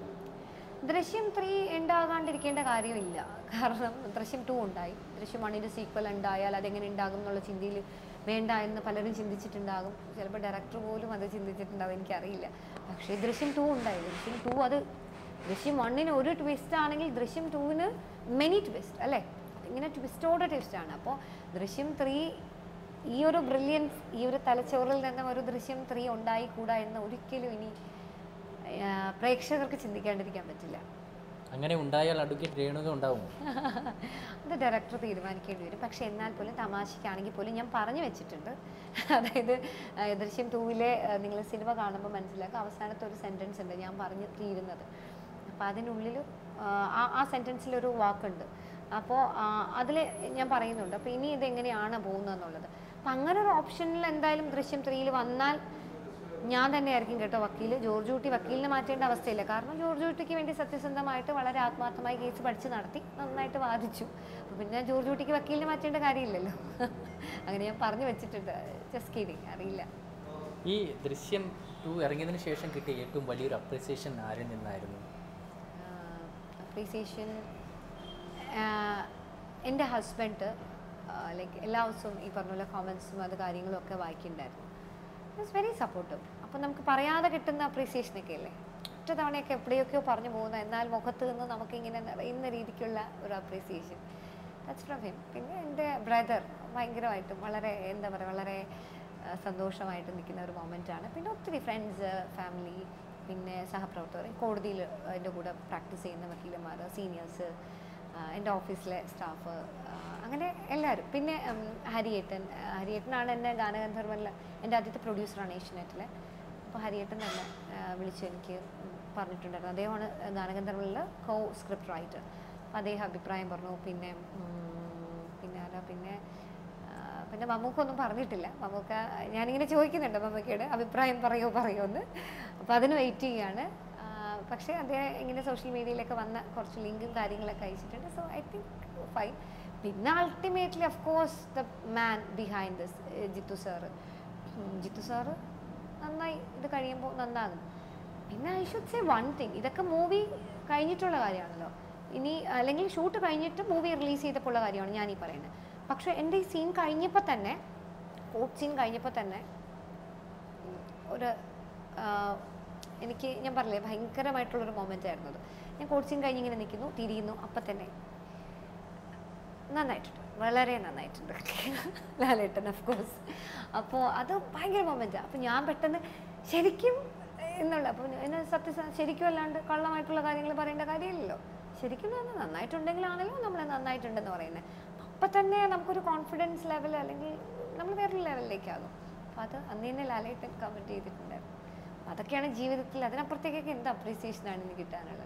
ദൃശ്യം ത്രീ ഉണ്ടാകാണ്ടിരിക്കേണ്ട കാര്യമില്ല കാരണം ദൃശ്യം ടു ഉണ്ടായി ദൃശ്യം വണ്ണിൻ്റെ സീക്വൽ ഉണ്ടായാൽ അതെങ്ങനെ ഉണ്ടാകും എന്നുള്ള ചിന്തയിൽ വേണ്ട എന്ന് പലരും ചിന്തിച്ചിട്ടുണ്ടാകും ചിലപ്പോൾ ഡയറക്ടർ പോലും അത് ചിന്തിച്ചിട്ടുണ്ടാവും എനിക്കറിയില്ല പക്ഷേ ദൃശ്യം ടു ഉണ്ടായി ദൃശ്യം ടു അത് ദൃശ്യം വണ്ണിന് ഒരു ട്വിസ്റ്റ് ആണെങ്കിൽ ദൃശ്യം ടുവിന് മെനി ട്വിസ്റ്റ് അല്ലേ ഇങ്ങനെ ട്വിസ്റ്റോടെ ട്വിസ്റ്റാണ് അപ്പോൾ ദൃശ്യം ത്രീ ഈ ഒരു ബ്രില്യൻസ് ഈ ഒരു തലച്ചോറിൽ നിന്ന് ഒരു ദൃശ്യം ത്രീ ഉണ്ടായിക്കൂടാ എന്ന് ഒരിക്കലും ഇനി ആ, പ്രേക്ഷകർക്ക് ചിന്തിക്കാണ്ടിരിക്കാൻ പറ്റില്ല
അങ്ങനെ ഉണ്ടായാൽ അഡ്വക്കേറ്റ് രേണുക ഉണ്ടാവും
അത് ഡയറക്ടർ തീരുമാനിക്കേണ്ടി വരും പക്ഷേ എന്നാൽ പോലും തമാശയ്ക്കാണെങ്കിൽ പോലും ഞാൻ പറഞ്ഞു വെച്ചിട്ടുണ്ട് അതായത് ആ, ദൃശ്യം ടൂവിലെ നിങ്ങൾ സിനിമ കാണുമ്പോൾ മനസ്സിലാക്കുക അവസാനത്തെ ഒരു സെൻറ്റൻസ് ഉണ്ട് ഞാൻ പറഞ്ഞു തീരുന്നത് അപ്പോൾ അതിനുള്ളിൽ ആ ആ സെൻറ്റൻസിലൊരു വാക്കുണ്ട് അപ്പോൾ അതിൽ ഞാൻ പറയുന്നുണ്ട് അപ്പോൾ ഇനി ഇതെങ്ങനെയാണ് പോകുന്നതെന്നുള്ളത് അപ്പം അങ്ങനെ ഒരു ഓപ്ഷനിൽ എന്തായാലും ദൃശ്യം ത്രീയിൽ വന്നാൽ ഞാൻ തന്നെയായിരിക്കും കേട്ടോ വക്കീൽ ജോർജ് കുട്ടി വക്കീലിനെ മാറ്റേണ്ട അവസ്ഥയില്ല കാരണം ജോർജ് കുട്ടിക്ക് വേണ്ടി സത്യസന്ധമായിട്ട് വളരെ ആത്മാർത്ഥമായി കേസ് പഠിച്ച് നടത്തി നന്നായിട്ട് വാദിച്ചു അപ്പോൾ പിന്നെ ജോർജ് കുട്ടിക്ക് വക്കീലിനെ മാറ്റേണ്ട കാര്യമില്ലല്ലോ അങ്ങനെ ഞാൻ പറഞ്ഞു വെച്ചിട്ടുണ്ട് ജസ്റ്റ് കിഡിങ് അറിയില്ല
ഈ ദൃശ്യം ടു ഇറങ്ങിയതിന് ശേഷം കിട്ടിയ ഏറ്റവും വലിയൊരു അപ്രിസിയേഷൻ ആരിൽ നിന്നായിരുന്നു
അപ്രീസിയേഷൻ എൻ്റെ ഹസ്ബൻഡ് ലൈക്ക് എല്ലാ ദിവസവും ഈ പറഞ്ഞ പോലെ കോമൻസും അത് കാര്യങ്ങളും ഒക്കെ വായിക്കുന്നുണ്ടായിരുന്നു ഇറ്റ്സ് വെരി സപ്പോർട്ടീവ് അപ്പോൾ നമുക്ക് പറയാതെ കിട്ടുന്ന അപ്രീസിയേഷനൊക്കെ അല്ലേ ഒറ്റ തവണയൊക്കെ എവിടെയൊക്കെയോ പറഞ്ഞു പോകുന്ന എന്നാൽ മുഖത്ത് നിന്ന് നമുക്കിങ്ങനെ നിറയുന്ന രീതിക്കുള്ള ഒരു അപ്രീസിയേഷൻ ദാറ്റ്സ് ഫ്രം ഹിം പിന്നെ എൻ്റെ ബ്രദർ ഭയങ്കരമായിട്ടും വളരെ എന്താ പറയുക വളരെ ആ, സന്തോഷമായിട്ട് നിൽക്കുന്ന ഒരു മൊമെൻ്റാണ് പിന്നെ ഒത്തിരി ഫ്രണ്ട്സ് ഫാമിലി പിന്നെ സഹപ്രവർത്തകർ കോടതിയിൽ എൻ്റെ കൂടെ പ്രാക്ടീസ് ചെയ്യുന്ന വക്കീലന്മാർ സീനിയേഴ്സ് എൻ്റെ ഓഫീസിലെ സ്റ്റാഫ് അങ്ങനെ എല്ലാവരും പിന്നെ ഉം, ഹരിയേട്ടൻ ആ, ഹരിയേട്ടനാണ് എന്നെ ഗാനഗന്ധർവനിൽ എൻ്റെ ആദ്യത്തെ പ്രൊഡ്യൂസറാണ് ഏഷ്യനെറ്റിലെ അപ്പോൾ ഹരിയേട്ടൻ തന്നെ ആ, വിളിച്ച് എനിക്ക് ഉം, പറഞ്ഞിട്ടുണ്ടായിരുന്നു അദ്ദേഹമാണ് ഗാനഗന്ധർവനിൽ കോ സ്ക്രിപ്റ്റ് റൈറ്റർ അപ്പോൾ അദ്ദേഹം അഭിപ്രായം പറഞ്ഞു പിന്നെ ഉം, പിന്നെ ആരാ പിന്നെ ആ, പിന്നെ മമ്മൂക്ക ഒന്നും പറഞ്ഞിട്ടില്ല മമ്മൂക്ക ഞാനിങ്ങനെ ചോദിക്കുന്നുണ്ട് മമ്മൂക്കയോട് അഭിപ്രായം പറയോ പറയോ എന്ന് അപ്പോൾ അതിന് വെയിറ്റ് ചെയ്യുകയാണ് ആ, പക്ഷേ അദ്ദേഹം ഇങ്ങനെ സോഷ്യൽ മീഡിയയിലൊക്കെ വന്ന കുറച്ച് ലിങ്കും കാര്യങ്ങളൊക്കെ അയച്ചിട്ടുണ്ട് സോ ഐ തിങ്ക് ഫൈൻ പിന്നെ ultimately of course the man behind this Jeethu sir Jeethu sir നന്നായി ഇത് കഴിയുമ്പോൾ നന്നാകും പിന്നെ I should say one thing ഇതൊക്കെ മൂവി കഴിഞ്ഞിട്ടുള്ള കാര്യമാണല്ലോ ഇനി അല്ലെങ്കിൽ ഷൂട്ട് കഴിഞ്ഞിട്ട് മൂവി റിലീസ് ചെയ്തപ്പോൾ ഉള്ള കാര്യമാണ് ഞാൻ ഈ പറയുന്നത് പക്ഷേ എൻ്റെ ഈ സീൻ കഴിഞ്ഞപ്പോൾ തന്നെ കോട്ട് സീൻ കഴിഞ്ഞപ്പോൾ തന്നെ ഉം, ഒരു ആ, എനിക്ക് ഞാൻ പറഞ്ഞില്ലേ ഭയങ്കരമായിട്ടുള്ളൊരു മൊമെൻ്റ് ആയിരുന്നു അത് ഞാൻ കോട്ട് സീൻ കഴിഞ്ഞ് ഇങ്ങനെ നിൽക്കുന്നു തിരിയുന്നു അപ്പം തന്നെ നന്നായിട്ടുണ്ട് വളരെ നന്നായിട്ടുണ്ട് ലാലേട്ടൻ ഓഫ് കോഴ്സ് അപ്പോൾ അത് ഭയങ്കര മൊമെൻറ്റാണ് അപ്പോൾ ഞാൻ പെട്ടെന്ന് ശരിക്കും എന്നുള്ള അപ്പോൾ എന്നെ സത്യ ശരിക്കും അല്ലാണ്ട് കള്ളമായിട്ടുള്ള കാര്യങ്ങൾ പറയേണ്ട കാര്യമില്ലല്ലോ ശരിക്കും പറഞ്ഞാൽ നന്നായിട്ടുണ്ടെങ്കിലാണല്ലോ നമ്മൾ നന്നായിട്ടുണ്ടെന്ന് പറയുന്നത് അപ്പം തന്നെ നമുക്കൊരു കോൺഫിഡൻസ് ലെവൽ അല്ലെങ്കിൽ നമ്മൾ വേറൊരു ലെവലിലേക്കാകും അപ്പോൾ അത് അന്ന് തന്നെ ലാലേട്ടൻ കമൻറ്റ് ചെയ്തിട്ടുണ്ടായിരുന്നു അതൊക്കെയാണ് ജീവിതത്തിൽ അതിനപ്പുറത്തേക്കൊക്കെ എന്ത് അപ്രീസിയേഷനാണ് ഇന്ന് കിട്ടാനുള്ളത്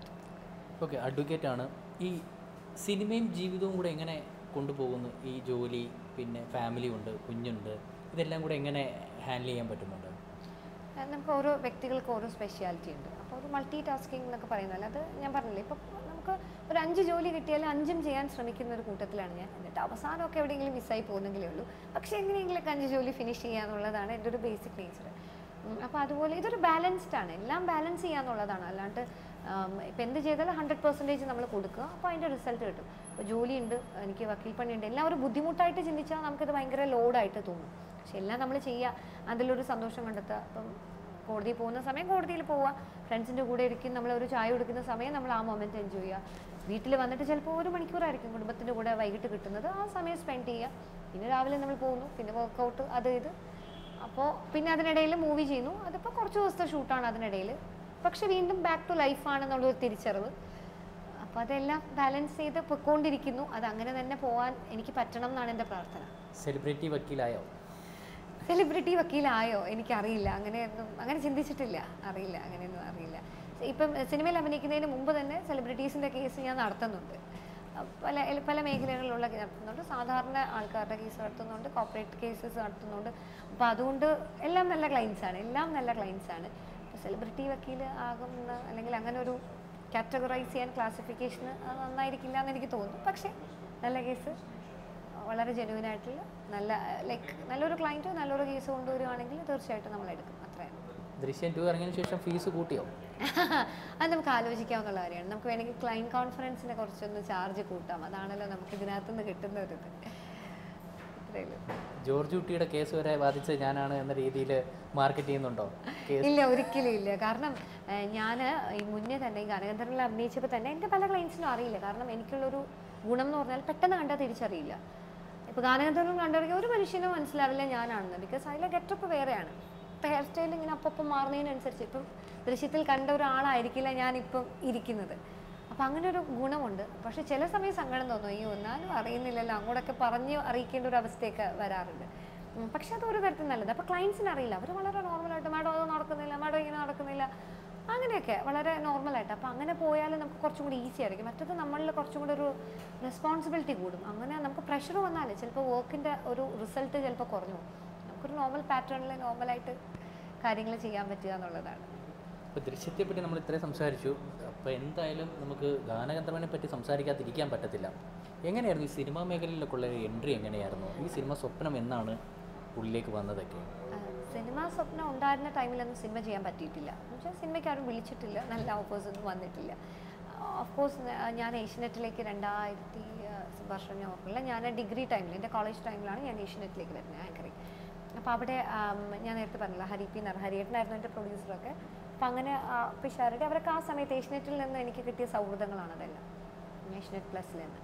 ഓക്കെ അഡ്വക്കേറ്റ് ആണ് ഈ സിനിമയും ജീവിതവും കൂടെ എങ്ങനെ കൊണ്ടുപോകുന്നു ഈ ജോലി പിന്നെ ഫാമിലി ഉണ്ട് കുഞ്ഞുണ്ട് ഇതെല്ലാം കൂടെ എങ്ങനെ ഹാൻഡിൽ ചെയ്യാൻ പറ്റുന്നുണ്ട്
അത് നമുക്ക് ഓരോ വ്യക്തികൾക്ക് ഓരോ സ്പെഷ്യാലിറ്റി ഉണ്ട് അപ്പോൾ ഒരു മൾട്ടി ടാസ്കിങ് എന്നൊക്കെ പറയുന്നത് അത് ഞാൻ പറഞ്ഞില്ലേ ഇപ്പോൾ നമുക്ക് ഒരു അഞ്ച് ജോലി കിട്ടിയാൽ അഞ്ചും ചെയ്യാൻ ശ്രമിക്കുന്ന ഒരു കൂട്ടത്തിലാണ് ഞാൻ എന്നിട്ട് അവസാനമൊക്കെ എവിടെയെങ്കിലും മിസ്സായി പോകുന്നെങ്കിലേ ഉള്ളൂ പക്ഷേ എങ്ങനെയെങ്കിലൊക്കെ അഞ്ച് ജോലി ഫിനിഷ് ചെയ്യുക എന്നുള്ളതാണ് എൻ്റെ ഒരു ബേസിക് നേച്ചർ അപ്പോൾ അതുപോലെ ഇതൊരു ബാലൻസ്ഡ് ആണ് എല്ലാം ബാലൻസ് ചെയ്യാന്നുള്ളതാണ് അല്ലാണ്ട് ഇപ്പം എന്ത് ചെയ്താലും ഹൺഡ്രഡ് പെർസെൻറ്റേജ് നമ്മൾ കൊടുക്കുക അപ്പോൾ അതിൻ്റെ റിസൾട്ട് കിട്ടും ഇപ്പോൾ ജോലിയുണ്ട് എനിക്ക് വക്കീൽ പണിയുണ്ട് എല്ലാം ഒരു ബുദ്ധിമുട്ടായിട്ട് ചിന്തിച്ചാൽ നമുക്കത് ഭയങ്കര ലോഡായിട്ട് തോന്നും പക്ഷെ എല്ലാം നമ്മൾ ചെയ്യുക അതിലൊരു സന്തോഷം കണ്ടെത്തുക അപ്പം കോടതിയിൽ പോകുന്ന സമയം കോടതിയിൽ പോവുക ഫ്രണ്ട്സിൻ്റെ കൂടെ ഇരിക്കും നമ്മൾ ഒരു ചായ കുടിക്കുന്ന സമയം നമ്മൾ ആ മൊമെൻറ്റ് എൻജോയ് ചെയ്യുക വീട്ടിൽ വന്നിട്ട് ചിലപ്പോൾ ഒരു മണിക്കൂറായിരിക്കും കുടുംബത്തിൻ്റെ കൂടെ വൈകിട്ട് കിട്ടുന്നത് ആ സമയം സ്പെൻഡ് ചെയ്യുക പിന്നെ രാവിലെ നമ്മൾ പോകുന്നു പിന്നെ വർക്കൗട്ട് അത് ഇത് അപ്പോൾ പിന്നെ അതിനിടയിൽ മൂവി ചെയ്യുന്നു അതിപ്പോൾ കുറച്ച് ദിവസത്തെ ഷൂട്ടാണ് അതിനിടയിൽ പക്ഷെ വീണ്ടും ബാക്ക് ടു ലൈഫാണെന്നുള്ളൊരു തിരിച്ചറിവ് അപ്പോൾ അതെല്ലാം ബാലൻസ് ചെയ്ത് പൊയ്ക്കൊണ്ടിരിക്കുന്നു അത് അങ്ങനെ തന്നെ പോകാൻ എനിക്ക് പറ്റണം എന്നാണ് എൻ്റെ പ്രാർത്ഥന
സെലിബ്രിറ്റി വക്കീലായോ
സെലിബ്രിറ്റി വക്കീലായോ എനിക്കറിയില്ല അങ്ങനെയൊന്നും അങ്ങനെ ചിന്തിച്ചിട്ടില്ല അറിയില്ല അങ്ങനെയൊന്നും അറിയില്ല ഇപ്പം സിനിമയിൽ അഭിനയിക്കുന്നതിന് മുമ്പ് തന്നെ സെലിബ്രിറ്റീസിൻ്റെ കേസ് ഞാൻ നടത്തുന്നുണ്ട് അഹ് പല എൽ- പല മേഖലകളിലുള്ള കേസ് നടത്തുന്നുണ്ട് സാധാരണ ആൾക്കാരുടെ കേസ് നടത്തുന്നുണ്ട് കോർപ്പറേറ്റ് കേസസ് നടത്തുന്നുണ്ട് അപ്പോൾ അതുകൊണ്ട് എല്ലാം നല്ല clients ആണ് എല്ലാം നല്ല clients ആണ് സെലിബ്രിറ്റി വക്കീൽ ആകുന്ന അല്ലെങ്കിൽ അങ്ങനെ ഒരു കാറ്റഗറൈസ് ചെയ്യാൻ ക്ലാസിഫിക്കേഷന് അത് നന്നായിരിക്കില്ല എന്ന് എനിക്ക് തോന്നുന്നു പക്ഷേ നല്ല കേസ് വളരെ ജെന്യൂൻ ആയിട്ടുള്ള നല്ല ലൈക്ക് നല്ലൊരു ക്ലയൻറ്റ് നല്ലൊരു കേസ് കൊണ്ടുവരുവാണെങ്കിൽ തീർച്ചയായിട്ടും നമ്മൾ എടുക്കും അത്രയാണ്
ദൃശ്യം ടു ഇറങ്ങിയതിന് ശേഷം ഫീസ് കൂട്ടിയോ
അത് നമുക്ക് ആലോചിക്കാവുന്ന കാര്യമാണ് നമുക്ക് വേണമെങ്കിൽ ക്ലൈൻറ്റ് കോൺഫറൻസിനെ കുറച്ചൊന്ന് ചാർജ് കൂട്ടാം അതാണല്ലോ നമുക്ക് ഇതിനകത്ത് നിന്ന് കിട്ടുന്ന ഒരു ഇത് ഇത്രയേ ഉള്ളൂ
ജോർജ് കുട്ടിയുടെ കേസ് വരെ ബാധിച്ചത് ഞാനാണ് എന്ന രീതിയിൽ മാർക്കറ്റ് ചെയ്യുന്നുണ്ടോ കേസ്
ഇല്ല ഒരിക്കലും ഇല്ല കാരണം ഞാൻ ഈ മുന്നേ തന്നെ ഈ ഗാനഗന്ധർവിൽ അഭിനയിച്ചപ്പോൾ തന്നെ എൻ്റെ പല ക്ലയൻസിനും അറിയില്ല കാരണം എനിക്കുള്ളൊരു ഗുണം എന്ന് പറഞ്ഞാൽ പെട്ടെന്ന് കണ്ടാൽ തിരിച്ചറിയില്ല ഇപ്പോൾ ഗാനഗന്ധർവം കണ്ടിറങ്ങിയ ഒരു മനുഷ്യനും മനസ്സിലാവില്ല ഞാനാണെന്ന് ബിക്കോസ് അതിലെ ഗെറ്റപ്പ് വേറെയാണ് ഇപ്പം ഹെയർ സ്റ്റൈൽ ഇങ്ങനെ അപ്പം മാറുന്നതിനനുസരിച്ച് ഇപ്പം ദൃശ്യത്തിൽ കണ്ട ഒരാളായിരിക്കില്ല ഞാനിപ്പം ഇരിക്കുന്നത് അപ്പം അങ്ങനെ ഒരു ഗുണമുണ്ട് പക്ഷെ ചില സമയം സങ്കടം തോന്നും അയ്യോ എന്നാലും അറിയുന്നില്ലല്ലോ അങ്ങോട്ടൊക്കെ പറഞ്ഞ് അറിയിക്കേണ്ട ഒരു അവസ്ഥയൊക്കെ വരാറുണ്ട് ഉം, പക്ഷെ അത് ഒരു തരത്തിൽ നല്ലത് അപ്പോൾ ക്ലയൻസിന് അറിയില്ല അവർ വളരെ നോർമലായിട്ട് മാഡം അത് നടക്കുന്നില്ല മാഡം ഇങ്ങനെ നടക്കുന്നില്ല അങ്ങനെയൊക്കെ വളരെ നോർമലായിട്ട് അപ്പോൾ അങ്ങനെ പോയാൽ നമുക്ക് കുറച്ചും കൂടി ഈസി ആയിരിക്കും മറ്റത് നമ്മളിൽ കുറച്ചും കൂടി ഒരു റെസ്പോൺസിബിലിറ്റി കൂടും അങ്ങനെ നമുക്ക് പ്രഷർ വന്നാൽ ചിലപ്പോൾ വർക്കിൻ്റെ ഒരു റിസൾട്ട് ചിലപ്പോൾ കുറഞ്ഞു പോകും നമുക്കൊരു നോർമൽ പാറ്റേണിൽ നോർമലായിട്ട് കാര്യങ്ങൾ ചെയ്യാൻ പറ്റുക എന്നുള്ളതാണ്
ഇപ്പോൾ ദൃശ്യത്തെ പറ്റി നമ്മൾ ഇത്രയും സംസാരിച്ചു അപ്പോൾ എന്തായാലും നമുക്ക് ഗാനഗന്ധർവനെ പറ്റി സംസാരിക്കാതിരിക്കാൻ പറ്റത്തില്ല എങ്ങനെയായിരുന്നു ഈ സിനിമാ മേഖലയിലേക്കുള്ള ഒരു എൻട്രി എങ്ങനെയായിരുന്നു ഈ സിനിമ സ്വപ്നം എന്നാണ് ഉള്ളിലേക്ക് വന്നതൊക്കെ
ആ, സിനിമ സ്വപ്നം ഉണ്ടായിരുന്ന ടൈമിലൊന്നും സിനിമ ചെയ്യാൻ പറ്റിയിട്ടില്ല എന്നുവെച്ചാൽ സിനിമയ്ക്ക് ആരും വിളിച്ചിട്ടില്ല നല്ല ഓഫേഴ്സ് ഒന്നും വന്നിട്ടില്ല ഓഫ് കോഴ്സ് ഞാൻ ഏഷ്യനെറ്റിലേക്ക് രണ്ടായിരത്തി ആ, വർഷം ഞാൻ ഓർക്കില്ല ഞാൻ ഡിഗ്രി ടൈമിൽ എൻ്റെ കോളേജ് ടൈമിലാണ് ഞാൻ ഏഷ്യനെറ്റിലേക്ക് വരുന്നത് ആങ്കറിങ് അപ്പോൾ അവിടെ ആം, ഞാൻ നേരത്തെ പറഞ്ഞില്ല ഹരി പി നർ ഹരിയേട്ടനായിരുന്നു എൻ്റെ പ്രൊഡ്യൂസറൊക്കെ അപ്പോൾ അങ്ങനെ പിഷാരുടെ അവരൊക്കെ ആ സമയത്ത് ഏഷ്യനെറ്റിൽ നിന്ന് എനിക്ക് കിട്ടിയ സൗഹൃദങ്ങളാണ് അതെല്ലാം ഏഷ്യനെറ്റ് പ്ലസിൽ നിന്ന്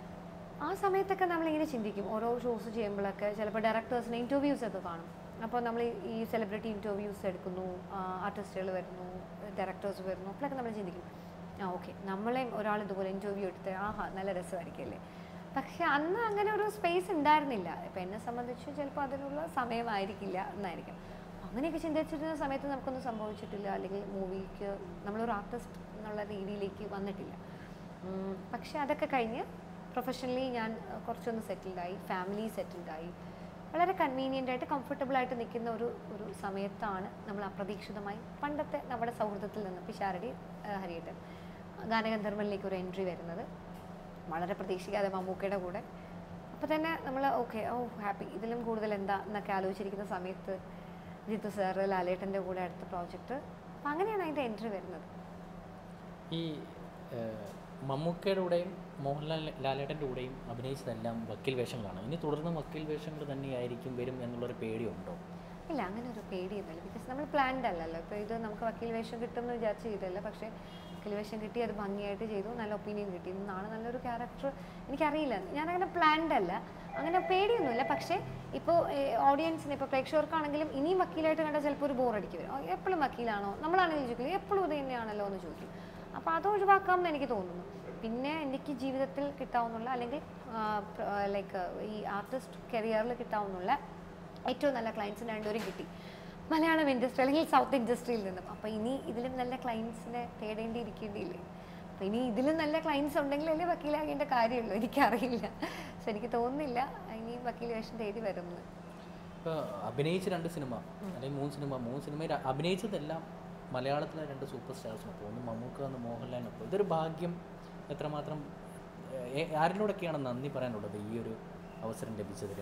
ആ സമയത്തൊക്കെ നമ്മളിങ്ങനെ ചിന്തിക്കും ഓരോ ഷോസ് ചെയ്യുമ്പോഴൊക്കെ ചിലപ്പോൾ ഡയറക്ടേഴ്സിന് ഇൻ്റർവ്യൂസ് ഒക്കെ കാണും അപ്പോൾ നമ്മൾ ഈ സെലിബ്രിറ്റി ഇൻ്റർവ്യൂസ് എടുക്കുന്നു ആർട്ടിസ്റ്റുകൾ വരുന്നു ഡയറക്ടേഴ്സ് വരുന്നു അപ്പോഴൊക്കെ നമ്മൾ ചിന്തിക്കും ആ ഓക്കെ നമ്മളെയും ഒരാൾ ഇതുപോലെ ഇൻ്റർവ്യൂ എടുത്ത് ആഹാ നല്ല രസമായിരിക്കുമല്ലേ പക്ഷെ അന്ന് അങ്ങനെ ഒരു സ്പേസ് ഉണ്ടായിരുന്നില്ല ഇപ്പം എന്നെ സംബന്ധിച്ച് ചിലപ്പോൾ അതിനുള്ള സമയമായിരിക്കില്ല എന്നായിരിക്കും അങ്ങനെയൊക്കെ ചിന്തിച്ചിരുന്ന സമയത്ത് നമുക്കൊന്നും സംഭവിച്ചിട്ടില്ല അല്ലെങ്കിൽ മൂവിക്ക് നമ്മളൊരു ആർട്ടിസ്റ്റ് എന്നുള്ള രീതിയിലേക്ക് വന്നിട്ടില്ല ഉം, പക്ഷെ അതൊക്കെ കഴിഞ്ഞ് പ്രൊഫഷണലി ഞാൻ അഹ്, കുറച്ചൊന്ന് സെറ്റിൽഡായി ഫാമിലി സെറ്റിൽഡായി വളരെ കൺവീനിയൻ്റ് ആയിട്ട് കംഫർട്ടബിൾ ആയിട്ട് നിൽക്കുന്ന ഒരു ഒരു സമയത്താണ് നമ്മൾ അപ്രതീക്ഷിതമായി പണ്ടത്തെ നമ്മുടെ സൗഹൃദത്തിൽ നിന്ന് പിഷാരടി അഹ്, ഹരിയേട്ടൻ ഗാനഗന്ധർവനിലേക്ക് ഒരു എൻട്രി വരുന്നത് വളരെ പ്രതീക്ഷിക്കാതെ മമ്മൂക്കയുടെ കൂടെ അപ്പോൾ തന്നെ നമ്മൾ ഓക്കെ ഓ ഹാപ്പി ഇതിലും കൂടുതൽ എന്താ എന്നൊക്കെ ആലോചിച്ചിരിക്കുന്ന സമയത്ത് ജിത്തു സാറ് ലാലേട്ടൻ്റെ കൂടെ അടുത്ത പ്രോജക്റ്റ് അപ്പം അങ്ങനെയാണ് അതിൻ്റെ എൻട്രി വരുന്നത്
ഈ ഏഹ്, മമ്മൂക്കയുടെ കൂടെയും മോഹൻലാൽ ലാലേട്ടൻ്റെ കൂടെയും അഭിനയിച്ചതെല്ലാം വക്കീൽ വേഷങ്ങളാണ് ഇനി തുടർന്ന് വക്കീൽ വേഷങ്ങൾ തന്നെയായിരിക്കും വരും എന്നുള്ളൊരു പേടിയുണ്ടോ
ഇല്ല അങ്ങനെ ഒരു പേടിയൊന്നുമില്ല ബിക്കോസ് നമ്മൾ പ്ലാൻഡ് അല്ലല്ലോ ഇപ്പോൾ ഇത് നമുക്ക് വക്കീൽ വേഷം കിട്ടുമെന്ന് വിചാരിച്ച് ചെയ്തല്ല പക്ഷേ വക്കീൽ വേഷം കിട്ടി അത് ഭംഗിയായിട്ട് ചെയ്തു നല്ല ഒപ്പീനിയൻ കിട്ടി നാളെ നല്ലൊരു ക്യാരക്ടർ എനിക്കറിയില്ല ഞാനങ്ങനെ പ്ലാൻഡ് അല്ല അങ്ങനെ പേടിയൊന്നുമില്ല പക്ഷേ ഇപ്പോൾ ഓഡിയൻസിന് ഇപ്പോൾ പ്രേക്ഷകർക്കാണെങ്കിലും ഇനിയും വക്കീലായിട്ട് കണ്ടാൽ ചിലപ്പോൾ ഒരു ബോർ അടിക്കും വരും എപ്പോഴും വക്കീലാണോ നമ്മളാണെങ്കിൽ ചോദിക്കില്ല എപ്പോഴും ഇത് തന്നെയാണല്ലോ എന്ന് ചോദിക്കും അപ്പോൾ അത് ഒഴിവാക്കാമെന്ന് എനിക്ക് തോന്നുന്നു പിന്നെ എനിക്ക് ജീവിതത്തിൽ കിട്ടാവുന്നുള്ള അല്ലെങ്കിൽ ലൈക്ക് ഈ ആർട്ടിസ്റ്റ് കരിയറിൽ കിട്ടാവുന്നുള്ള ഏറ്റവും നല്ല ക്ലയൻസിന് രണ്ടുപേരും കിട്ടി മലയാളം ഇൻഡസ്ട്രി അല്ലെങ്കിൽ സൗത്ത് ഇൻഡസ്ട്രിയിൽ നിന്നും അപ്പോൾ ഇനി ഇതിലും നല്ല ക്ലയൻസിനെ തേടേണ്ടിയിരിക്കേണ്ടിയില്ലേ അപ്പോൾ ഇനി ഇതിലും നല്ല ക്ലയൻസ് ഉണ്ടെങ്കിലല്ലേ വക്കീലാകേണ്ട കാര്യമുള്ളൂ എനിക്കറിയില്ല പക്ഷെ എനിക്ക് തോന്നുന്നില്ല ഇനി വക്കീൽ വേഷം തേടി വരുമെന്ന്
ഇപ്പോൾ അഭിനയിച്ച രണ്ട് സിനിമ അല്ലെങ്കിൽ മൂന്ന് സിനിമ മൂന്ന് സിനിമയിൽ അഭിനയിച്ചതെല്ലാം മലയാളത്തിലെ രണ്ട് സൂപ്പർ സ്റ്റാർസിനൊപ്പം ഒന്ന് മമ്മൂക്ക ഒന്ന് മോഹൻലാലിനൊപ്പം ഇതൊരു ഭാഗ്യം എത്രമാത്രം ഏ- ആരിലൂടെയൊക്കെയാണ് നന്ദി പറയാനുള്ളത് ഈ ഒരു അവസരം ലഭിച്ചതിൽ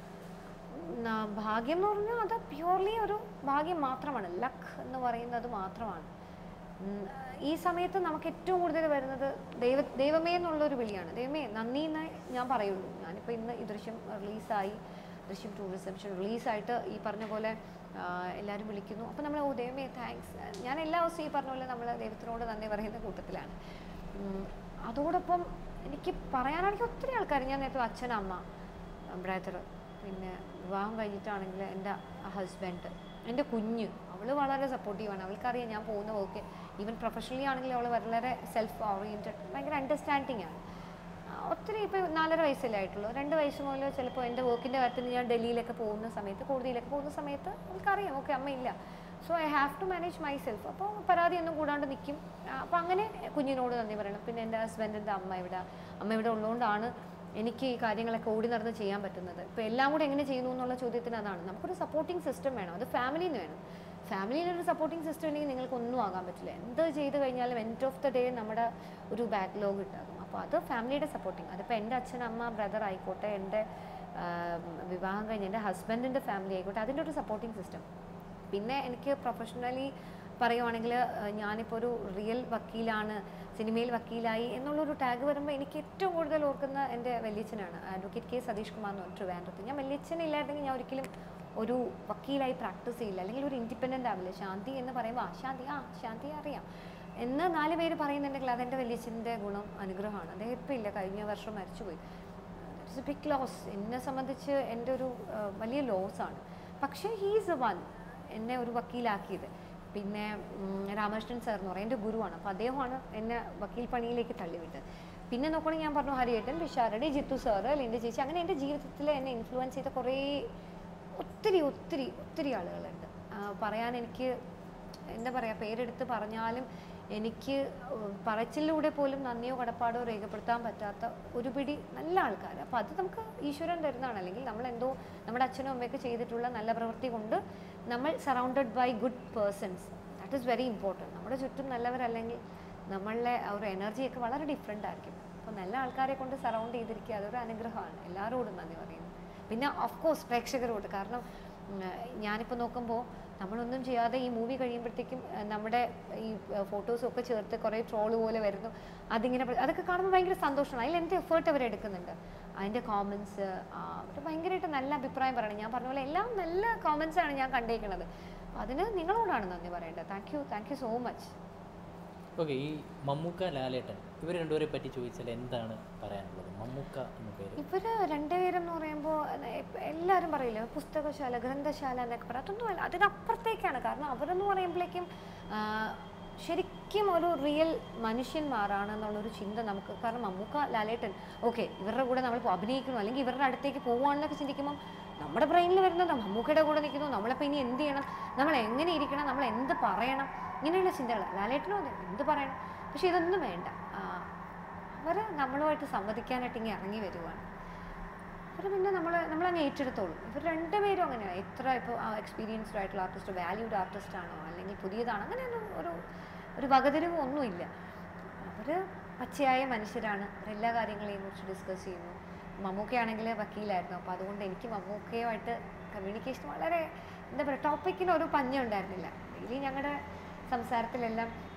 ന- ഭാഗ്യം എന്ന് പറഞ്ഞാൽ അത് പ്യൂർലി ഒരു ഭാഗ്യം മാത്രമാണ് ലക്ക് എന്ന് പറയുന്നത് മാത്രമാണ് ഉം, ഈ സമയത്ത് നമുക്ക് ഏറ്റവും കൂടുതൽ വരുന്നത് ദൈവ ദൈവമേ എന്നുള്ളൊരു വിളിയാണ് ദൈവമേ നന്ദി എന്നേ ഞാൻ പറയുള്ളൂ ഞാനിപ്പോൾ ഇന്ന് ഈ ദൃശ്യം റിലീസായി ദൃശ്യം ടു റിസെപ്ഷൻ റിലീസായിട്ട് ഈ പറഞ്ഞ പോലെ ആ, എല്ലാവരും വിളിക്കുന്നു അപ്പോൾ നമ്മൾ ഓ ദൈവമേ താങ്ക്സ് ഞാൻ എല്ലാ ദിവസവും ഈ പറഞ്ഞ പോലെ നമ്മൾ ദൈവത്തിനോട് നന്ദി പറയുന്ന കൂട്ടത്തിലാണ് ഉം, അതോടൊപ്പം എനിക്ക് പറയാനാണെങ്കിൽ ഒത്തിരി ആൾക്കാർ ഞാൻ നേരത്തെ അച്ഛൻ അമ്മ ബ്രദർ പിന്നെ വിവാഹം കഴിഞ്ഞിട്ടാണെങ്കിൽ എൻ്റെ ഹസ്ബൻഡ് എൻ്റെ കുഞ്ഞ് അവൾ വളരെ സപ്പോർട്ടീവാണ് അവൾക്കറിയാം ഞാൻ പോകുന്ന വർക്ക് ഈവൻ പ്രൊഫഷണലി ആണെങ്കിലും അവൾ വളരെ സെൽഫ് ഓറിയൻറ്റഡ് ഭയങ്കര അണ്ടർസ്റ്റാൻഡിങ് ആണ് ആ, ഒത്തിരി ഇപ്പോൾ നാലര വയസ്സല്ലേ ആയിട്ടുള്ളൂ രണ്ട് വയസ്സ് മുതൽ ചിലപ്പോൾ എൻ്റെ വർക്കിൻ്റെ കാര്യത്തിന് ഞാൻ ഡൽഹിയിലൊക്കെ പോകുന്ന സമയത്ത് കോടതിയിലൊക്കെ പോകുന്ന സമയത്ത് അവൾക്കറിയാം ഓക്കെ അമ്മയില്ല so I have to manage myself അപ്പോൾ പരാതിയൊന്നും കൂടാണ്ട് നിൽക്കും അപ്പോൾ അങ്ങനെ കുഞ്ഞിനോട് നന്ദി പറയണം പിന്നെ എൻ്റെ ഹസ്ബൻഡിൻ്റെ അമ്മ ഇവിടെ അമ്മ ഇവിടെ ഉള്ളതുകൊണ്ടാണ് എനിക്ക് ഈ കാര്യങ്ങളൊക്കെ ഓടി നടന്ന് ചെയ്യാൻ പറ്റുന്നത് ഇപ്പോൾ എല്ലാം കൂടെ എങ്ങനെ ചെയ്യുന്നു എന്നുള്ള ചോദ്യത്തിന് അതാണ് നമുക്കൊരു സപ്പോർട്ടിംഗ് സിസ്റ്റം വേണം അത് ഫാമിലിയിൽ നിന്ന് വേണം ഫാമിലിയിലൊരു സപ്പോർട്ടിംഗ് സിസ്റ്റം ഉണ്ടെങ്കിൽ നിങ്ങൾക്ക് ഒന്നും ആകാൻ പറ്റില്ല എന്ത് ചെയ്ത് കഴിഞ്ഞാലും എൻഡ് ഓഫ് ദ ഡേ നമ്മുടെ ഒരു ബാക്ക്ലോഗ് ഉണ്ടാകും അപ്പോൾ അത് ഫാമിലിയുടെ സപ്പോർട്ടിങ് അതിപ്പോൾ എൻ്റെ അച്ഛൻ അമ്മ ബ്രദർ ആയിക്കോട്ടെ എൻ്റെ ആം, വിവാഹം കഴിഞ്ഞ് എൻ്റെ ഹസ്ബൻഡിൻ്റെ ഫാമിലി ആയിക്കോട്ടെ അതിൻ്റെ ഒരു സപ്പോർട്ടിംഗ് സിസ്റ്റം പിന്നെ എനിക്ക് പ്രൊഫഷണലി പറയുവാണെങ്കിൽ ഞാനിപ്പോൾ ഒരു റിയൽ വക്കീലാണ് സിനിമയിൽ വക്കീലായി എന്നുള്ളൊരു ടാഗ് വരുമ്പോൾ എനിക്ക് ഏറ്റവും കൂടുതൽ ഓർക്കുന്ന എൻ്റെ വല്യച്ഛനാണ് അഡ്വക്കേറ്റ് കെ സതീഷ് കുമാർ എന്ന് പറഞ്ഞ ട്രിവാൻഡ്രത്ത് ഞാൻ വല്യച്ഛൻ ഇല്ലായിരുന്നെങ്കിൽ ഞാൻ ഒരിക്കലും ഒരു വക്കീലായി പ്രാക്ടീസ് ചെയ്യില്ല അല്ലെങ്കിൽ ഒരു ഇൻഡിപെൻഡൻ്റ് ആവില്ല ശാന്തി എന്ന് പറയുമ്പോൾ ആ ശാന്തി ആ ശാന്തി അറിയാം എന്ന് നാല് പേര് പറയുന്നുണ്ടെങ്കിൽ അതെൻ്റെ വല്യച്ഛൻ്റെ ഗുണം അനുഗ്രഹമാണ് അദ്ദേഹം ഇപ്പം ഇല്ല കഴിഞ്ഞ വർഷം മരിച്ചുപോയി ഇറ്റ്സ് എ ബിഗ് ലോസ് എന്നെ സംബന്ധിച്ച് എൻ്റെ ഒരു ആ, വലിയ ലോസാണ് പക്ഷേ ഹീസ് വൺ എന്നെ ഒരു വക്കീലാക്കിയത് പിന്നെ ഉം, രാമകൃഷ്ണൻ സാർ എന്ന് പറയും എൻ്റെ ഗുരുവാണ് അപ്പോൾ അദ്ദേഹമാണ് എന്നെ വക്കീൽ പണിയിലേക്ക് തള്ളിവിട്ടത് പിന്നെ നോക്കുകയാണെങ്കിൽ ഞാൻ പറഞ്ഞു ഹരിയേട്ടൻ വിശാരടി ജിത്തു സാറ് ലിൻ്റെ ചേച്ചി അങ്ങനെ എൻ്റെ ജീവിതത്തിൽ എന്നെ ഇൻഫ്ലുവൻസ് ചെയ്ത കുറേ ഒത്തിരി ഒത്തിരി ഒത്തിരി ആളുകളുണ്ട് ആ, പറയാൻ എനിക്ക് എന്താ പറയുക പേരെടുത്ത് പറഞ്ഞാലും എനിക്ക് ഉം, പറച്ചിലൂടെ പോലും നന്ദിയോ കടപ്പാടോ രേഖപ്പെടുത്താൻ പറ്റാത്ത ഒരു പിടി നല്ല ആൾക്കാർ അപ്പോൾ അത് നമുക്ക് ഈശ്വരൻ തരുന്നതാണ് അല്ലെങ്കിൽ നമ്മൾ എന്തോ നമ്മുടെ അച്ഛനും അമ്മയൊക്കെ ചെയ്തിട്ടുള്ള നല്ല പ്രവൃത്തി കൊണ്ട് നമ്മൾ surrounded by good persons that is very important നമ്മുടെ ചുറ്റും നല്ലവരല്ലെങ്കിൽ നമ്മളുടെ ആ ഒരു എനർജിയൊക്കെ വളരെ ഡിഫറെൻ്റ് ആയിരിക്കും അപ്പോൾ നല്ല ആൾക്കാരെ കൊണ്ട് സറൗണ്ട് ചെയ്തിരിക്കുക അതൊരു അനുഗ്രഹമാണ് എല്ലാവരോടും നന്ദി പറയുന്നു പിന്നെ ഓഫ് കോഴ്സ് പ്രേക്ഷകരോട് കാരണം ഉം, ഞാനിപ്പോൾ നോക്കുമ്പോൾ നമ്മളൊന്നും ചെയ്യാതെ ഈ മൂവി കഴിയുമ്പോഴത്തേക്കും ഏഹ്, നമ്മുടെ ഈ ഫോട്ടോസും ഒക്കെ ചേർത്ത് കുറേ ട്രോള് പോലെ വരുന്നു അതിങ്ങനെ പ്ര- അതൊക്കെ കാണുമ്പോൾ ഭയങ്കര സന്തോഷമാണ് അതിൽ എന്ത് എഫേർട്ട് അവർ എടുക്കുന്നുണ്ട് അതിൻ്റെ കോമൻസ് അവർ ഭയങ്കരമായിട്ട് നല്ല അഭിപ്രായം പറയണം ഞാൻ പറഞ്ഞ പോലെ എല്ലാം നല്ല കോമൻസ് ആണ് ഞാൻ കണ്ടേക്കുന്നത് അപ്പോൾ അതിന് നിങ്ങളോടാണ് നന്ദി പറയേണ്ടത് thank you thank you so much
okay ഈ മമ്മൂക്ക ലാലേട്ടൻ ഇവർ രണ്ടുപേരെ പറ്റി ചോദിച്ചാൽ എന്താണ് പറയാനുള്ളത് മമ്മൂക്ക എന്ന പേര്
ഇവര് രണ്ടുപേരെന്ന് പറയുമ്പോൾ എല്ലാവരും പറയില്ലേ പുസ്തകശാല ഗ്രന്ഥശാല എന്നൊക്കെ പറയും അതൊന്നും അല്ല അതിനപ്പുറത്തേക്കാണ് കാരണം അവരെന്ന് പറയുമ്പോഴേക്കും ആ, ശരിക്കും ഒരു റിയൽ മനുഷ്യന്മാരാണ് എന്നുള്ളൊരു ചിന്ത നമുക്ക് കാരണം മമ്മൂക്ക ലാലേട്ടൻ ഓക്കെ ഇവരുടെ കൂടെ നമ്മൾ അഭിനയിക്കുന്നു അല്ലെങ്കിൽ ഇവരുടെ അടുത്തേക്ക് പോവുകയാണെന്നൊക്കെ ചിന്തിക്കുമ്പം നമ്മുടെ ബ്രെയിനിൽ വരുന്നത് മമ്മൂക്കയുടെ കൂടെ നിൽക്കുന്നു നമ്മളിപ്പോൾ ഇനി എന്ത് ചെയ്യണം നമ്മൾ എങ്ങനെ ഇരിക്കണം നമ്മൾ എന്ത് പറയണം ഇങ്ങനെയുള്ള ചിന്തകൾ ലാലേട്ടനും അതെ എന്ത് പറയണം പക്ഷെ ഇതൊന്നും വേണ്ട അവർ നമ്മളുമായിട്ട് സംവദിക്കാനായിട്ട് ഇങ്ങനെ ഇറങ്ങി വരുവാണ് അവർ പിന്നെ നമ്മൾ നമ്മളങ്ങ് ഏറ്റെടുത്തോളും ഇവർ രണ്ടുപേരും അങ്ങനെയാണ് എത്ര ഇപ്പോൾ എക്സ്പീരിയൻസ്ഡ് ആയിട്ടുള്ള ആർട്ടിസ്റ്റ് വാല്യൂഡ് ആർട്ടിസ്റ്റ് ആണോ അല്ലെങ്കിൽ പുതിയതാണോ അങ്ങനെയൊന്നും ഒരു ഒരു വകതിരിവും ഒന്നുമില്ല അവർ പച്ചയായ മനുഷ്യരാണ് അവരെല്ലാ കാര്യങ്ങളെയും കുറിച്ച് ഡിസ്കസ് ചെയ്യുന്നു മമ്മൂക്കയാണെങ്കിൽ വക്കീലായിരുന്നു അപ്പോൾ അതുകൊണ്ട് എനിക്ക് മമ്മൂക്കയുമായിട്ട് കമ്മ്യൂണിക്കേഷൻ വളരെ എന്താ പറയുക ടോപ്പിക്കിന് ഒരു പഞ്ഞം ഉണ്ടായിരുന്നില്ല ഡെയിലി ഞങ്ങളുടെ സംസാരത്തിലെല്ലാം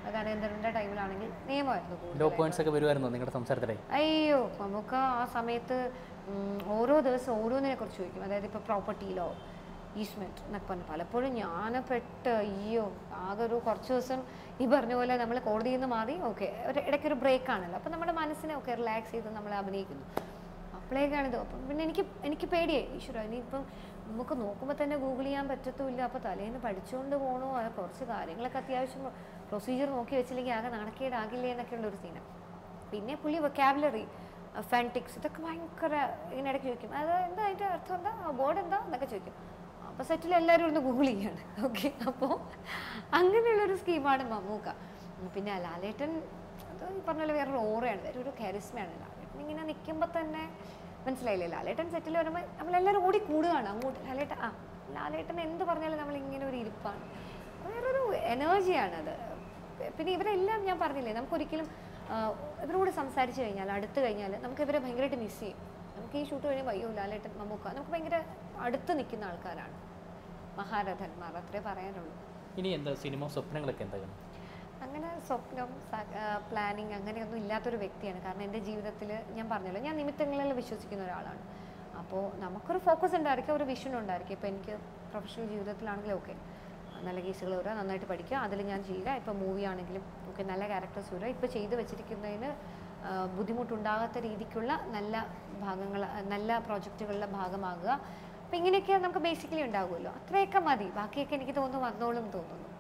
ഗണേന്ദ്രൻ്റെ ടൈമിലാണെങ്കിൽ നിയമമായിരുന്നു
ലോ
കൂടുതൽ
പോയിന്റ്സ് ഒക്കെ വരുമായിരുന്നോ നിങ്ങളുടെ സംസാരത്തിലെ
അയ്യോ നമുക്ക് ആ സമയത്ത് ഉം, ഓരോ ദിവസം ഓരോന്നിനെ കുറിച്ച് ചോദിക്കും അതായത് ഇപ്പോൾ പ്രോപ്പർട്ടിയിലോ ഈസ്മെൻറ്റ് എന്നൊക്കെ പറഞ്ഞു പലപ്പോഴും ഞാൻ പെട്ട് അയ്യോ ആകെ ഒരു കുറച്ച് ദിവസം ഈ പറഞ്ഞ പോലെ നമ്മൾ കോടതിയിൽ നിന്ന് മാറി ഓക്കെ ഒരു ഇടയ്ക്കൊരു ബ്രേക്ക് ആണല്ലോ അപ്പം നമ്മുടെ മനസ്സിനെ ഒക്കെ റിലാക്സ് ചെയ്ത് നമ്മൾ അഭിനയിക്കുന്നു അപ്പോഴേക്കാണിത് അപ്പം പിന്നെ എനിക്ക് എനിക്ക് പേടിയായി ഈശ്വര ഇനിയിപ്പം നമുക്ക് നോക്കുമ്പോൾ തന്നെ ഗൂഗിൾ ചെയ്യാൻ പറ്റത്തുമില്ല അപ്പോൾ തലേന്ന് പഠിച്ചുകൊണ്ട് പോകണോ അത് കുറച്ച് കാര്യങ്ങളൊക്കെ അത്യാവശ്യം പ്രൊസീജിയർ നോക്കി വെച്ചില്ലെങ്കിൽ ആകെ നാണക്കേടാകില്ലേ എന്നൊക്കെയുള്ള ഒരു സീനാണ് പിന്നെ പുള്ളി വൊക്കാബുലറി ഫാൻറ്റിക്സ് ഇതൊക്കെ ഭയങ്കര ഇങ്ങനെ ഇടയ്ക്ക് ചോദിക്കും അത് എന്താ അതിൻ്റെ അർത്ഥം എന്താ ബോർഡ് എന്താ എന്നൊക്കെ ചോദിക്കും അപ്പോൾ സെറ്റിൽ എല്ലാവരും ഒന്ന് ഗൂഗിൾ ചെയ്യാണ് ഓക്കെ അപ്പോൾ അങ്ങനെയുള്ളൊരു സ്കീമാണ് മമ്മൂക്ക ഉം, പിന്നെ ലാലേട്ടൻ അത് ഈ പറഞ്ഞ പോലെ വേറൊരു ഓറയാണ് വേറൊരു കാരിസ്മയാണ് ലാലേട്ടൻ ഇങ്ങനെ നിൽക്കുമ്പോൾ തന്നെ മനസ്സിലായില്ലേ ലാലേട്ടൻ സെറ്റിൽ വരുമ്പോൾ നമ്മളെല്ലാവരും ഓടി കൂടുകയാണ് അങ്ങോട്ട് ലാലേട്ടൻ ആ ലാലേട്ടൻ എന്ത് പറഞ്ഞാലും നമ്മൾ ഇങ്ങനെ ഒരു ഇരിപ്പാണ് വേറൊരു എനർജിയാണത് പിന്നെ ഇവരെല്ലാം ഞാൻ പറഞ്ഞില്ലേ നമുക്കൊരിക്കലും ആ, ഇവരോട് സംസാരിച്ച് കഴിഞ്ഞാൽ അടുത്ത് കഴിഞ്ഞാൽ നമുക്ക് ഇവരെ ഭയങ്കരമായിട്ട് മിസ് ചെയ്യും നമുക്ക് ഈ ഷൂട്ട് കഴിയുമ്പോൾ അയ്യോ ലാലേട്ടൻ മമ്മൂക്ക നമുക്ക് ഭയങ്കര അടുത്ത് നിൽക്കുന്ന ആൾക്കാരാണ് മഹാരഥന്മാർ അത്രേ പറയാനുള്ളൂ
ഇനി എന്താ സിനിമ സ്വപ്നങ്ങളൊക്കെ എന്താണ്
അങ്ങനെ സ്വപ്നം പ്ലാനിങ് അങ്ങനെയൊന്നും ഇല്ലാത്തൊരു വ്യക്തിയാണ് കാരണം എൻ്റെ ജീവിതത്തിൽ ഞാൻ പറഞ്ഞല്ലോ ഞാൻ നിമിത്തങ്ങളിൽ വിശ്വസിക്കുന്ന ഒരാളാണ് അപ്പോൾ നമുക്കൊരു ഫോക്കസ് ഉണ്ടായിരിക്കും ഒരു വിഷൻ ഉണ്ടായിരിക്കും ഇപ്പോൾ എനിക്ക് പ്രൊഫഷണൽ ജീവിതത്തിലാണെങ്കിലും ഓക്കെ നല്ല കേസുകൾ വരിക നന്നായിട്ട് പഠിക്കുക അതിൽ ഞാൻ ചെയ്യുക ഇപ്പോൾ മൂവി ആണെങ്കിലും ഓക്കെ നല്ല ക്യാരക്ടേഴ്സ് വരിക ഇപ്പോൾ ചെയ്തു വെച്ചിരിക്കുന്നതിന് ആ, ബുദ്ധിമുട്ടുണ്ടാകാത്ത രീതിക്കുള്ള നല്ല ഭാഗങ്ങൾ നല്ല പ്രോജക്റ്റുകളിലെ ഭാഗമാകുക അപ്പോൾ ഇങ്ങനെയൊക്കെ നമുക്ക് ബേസിക്കലി ഉണ്ടാകുമല്ലോ അത്രയൊക്കെ മതി ബാക്കിയൊക്കെ എനിക്ക് തോന്നുന്നു വന്നോളും തോന്നുന്നു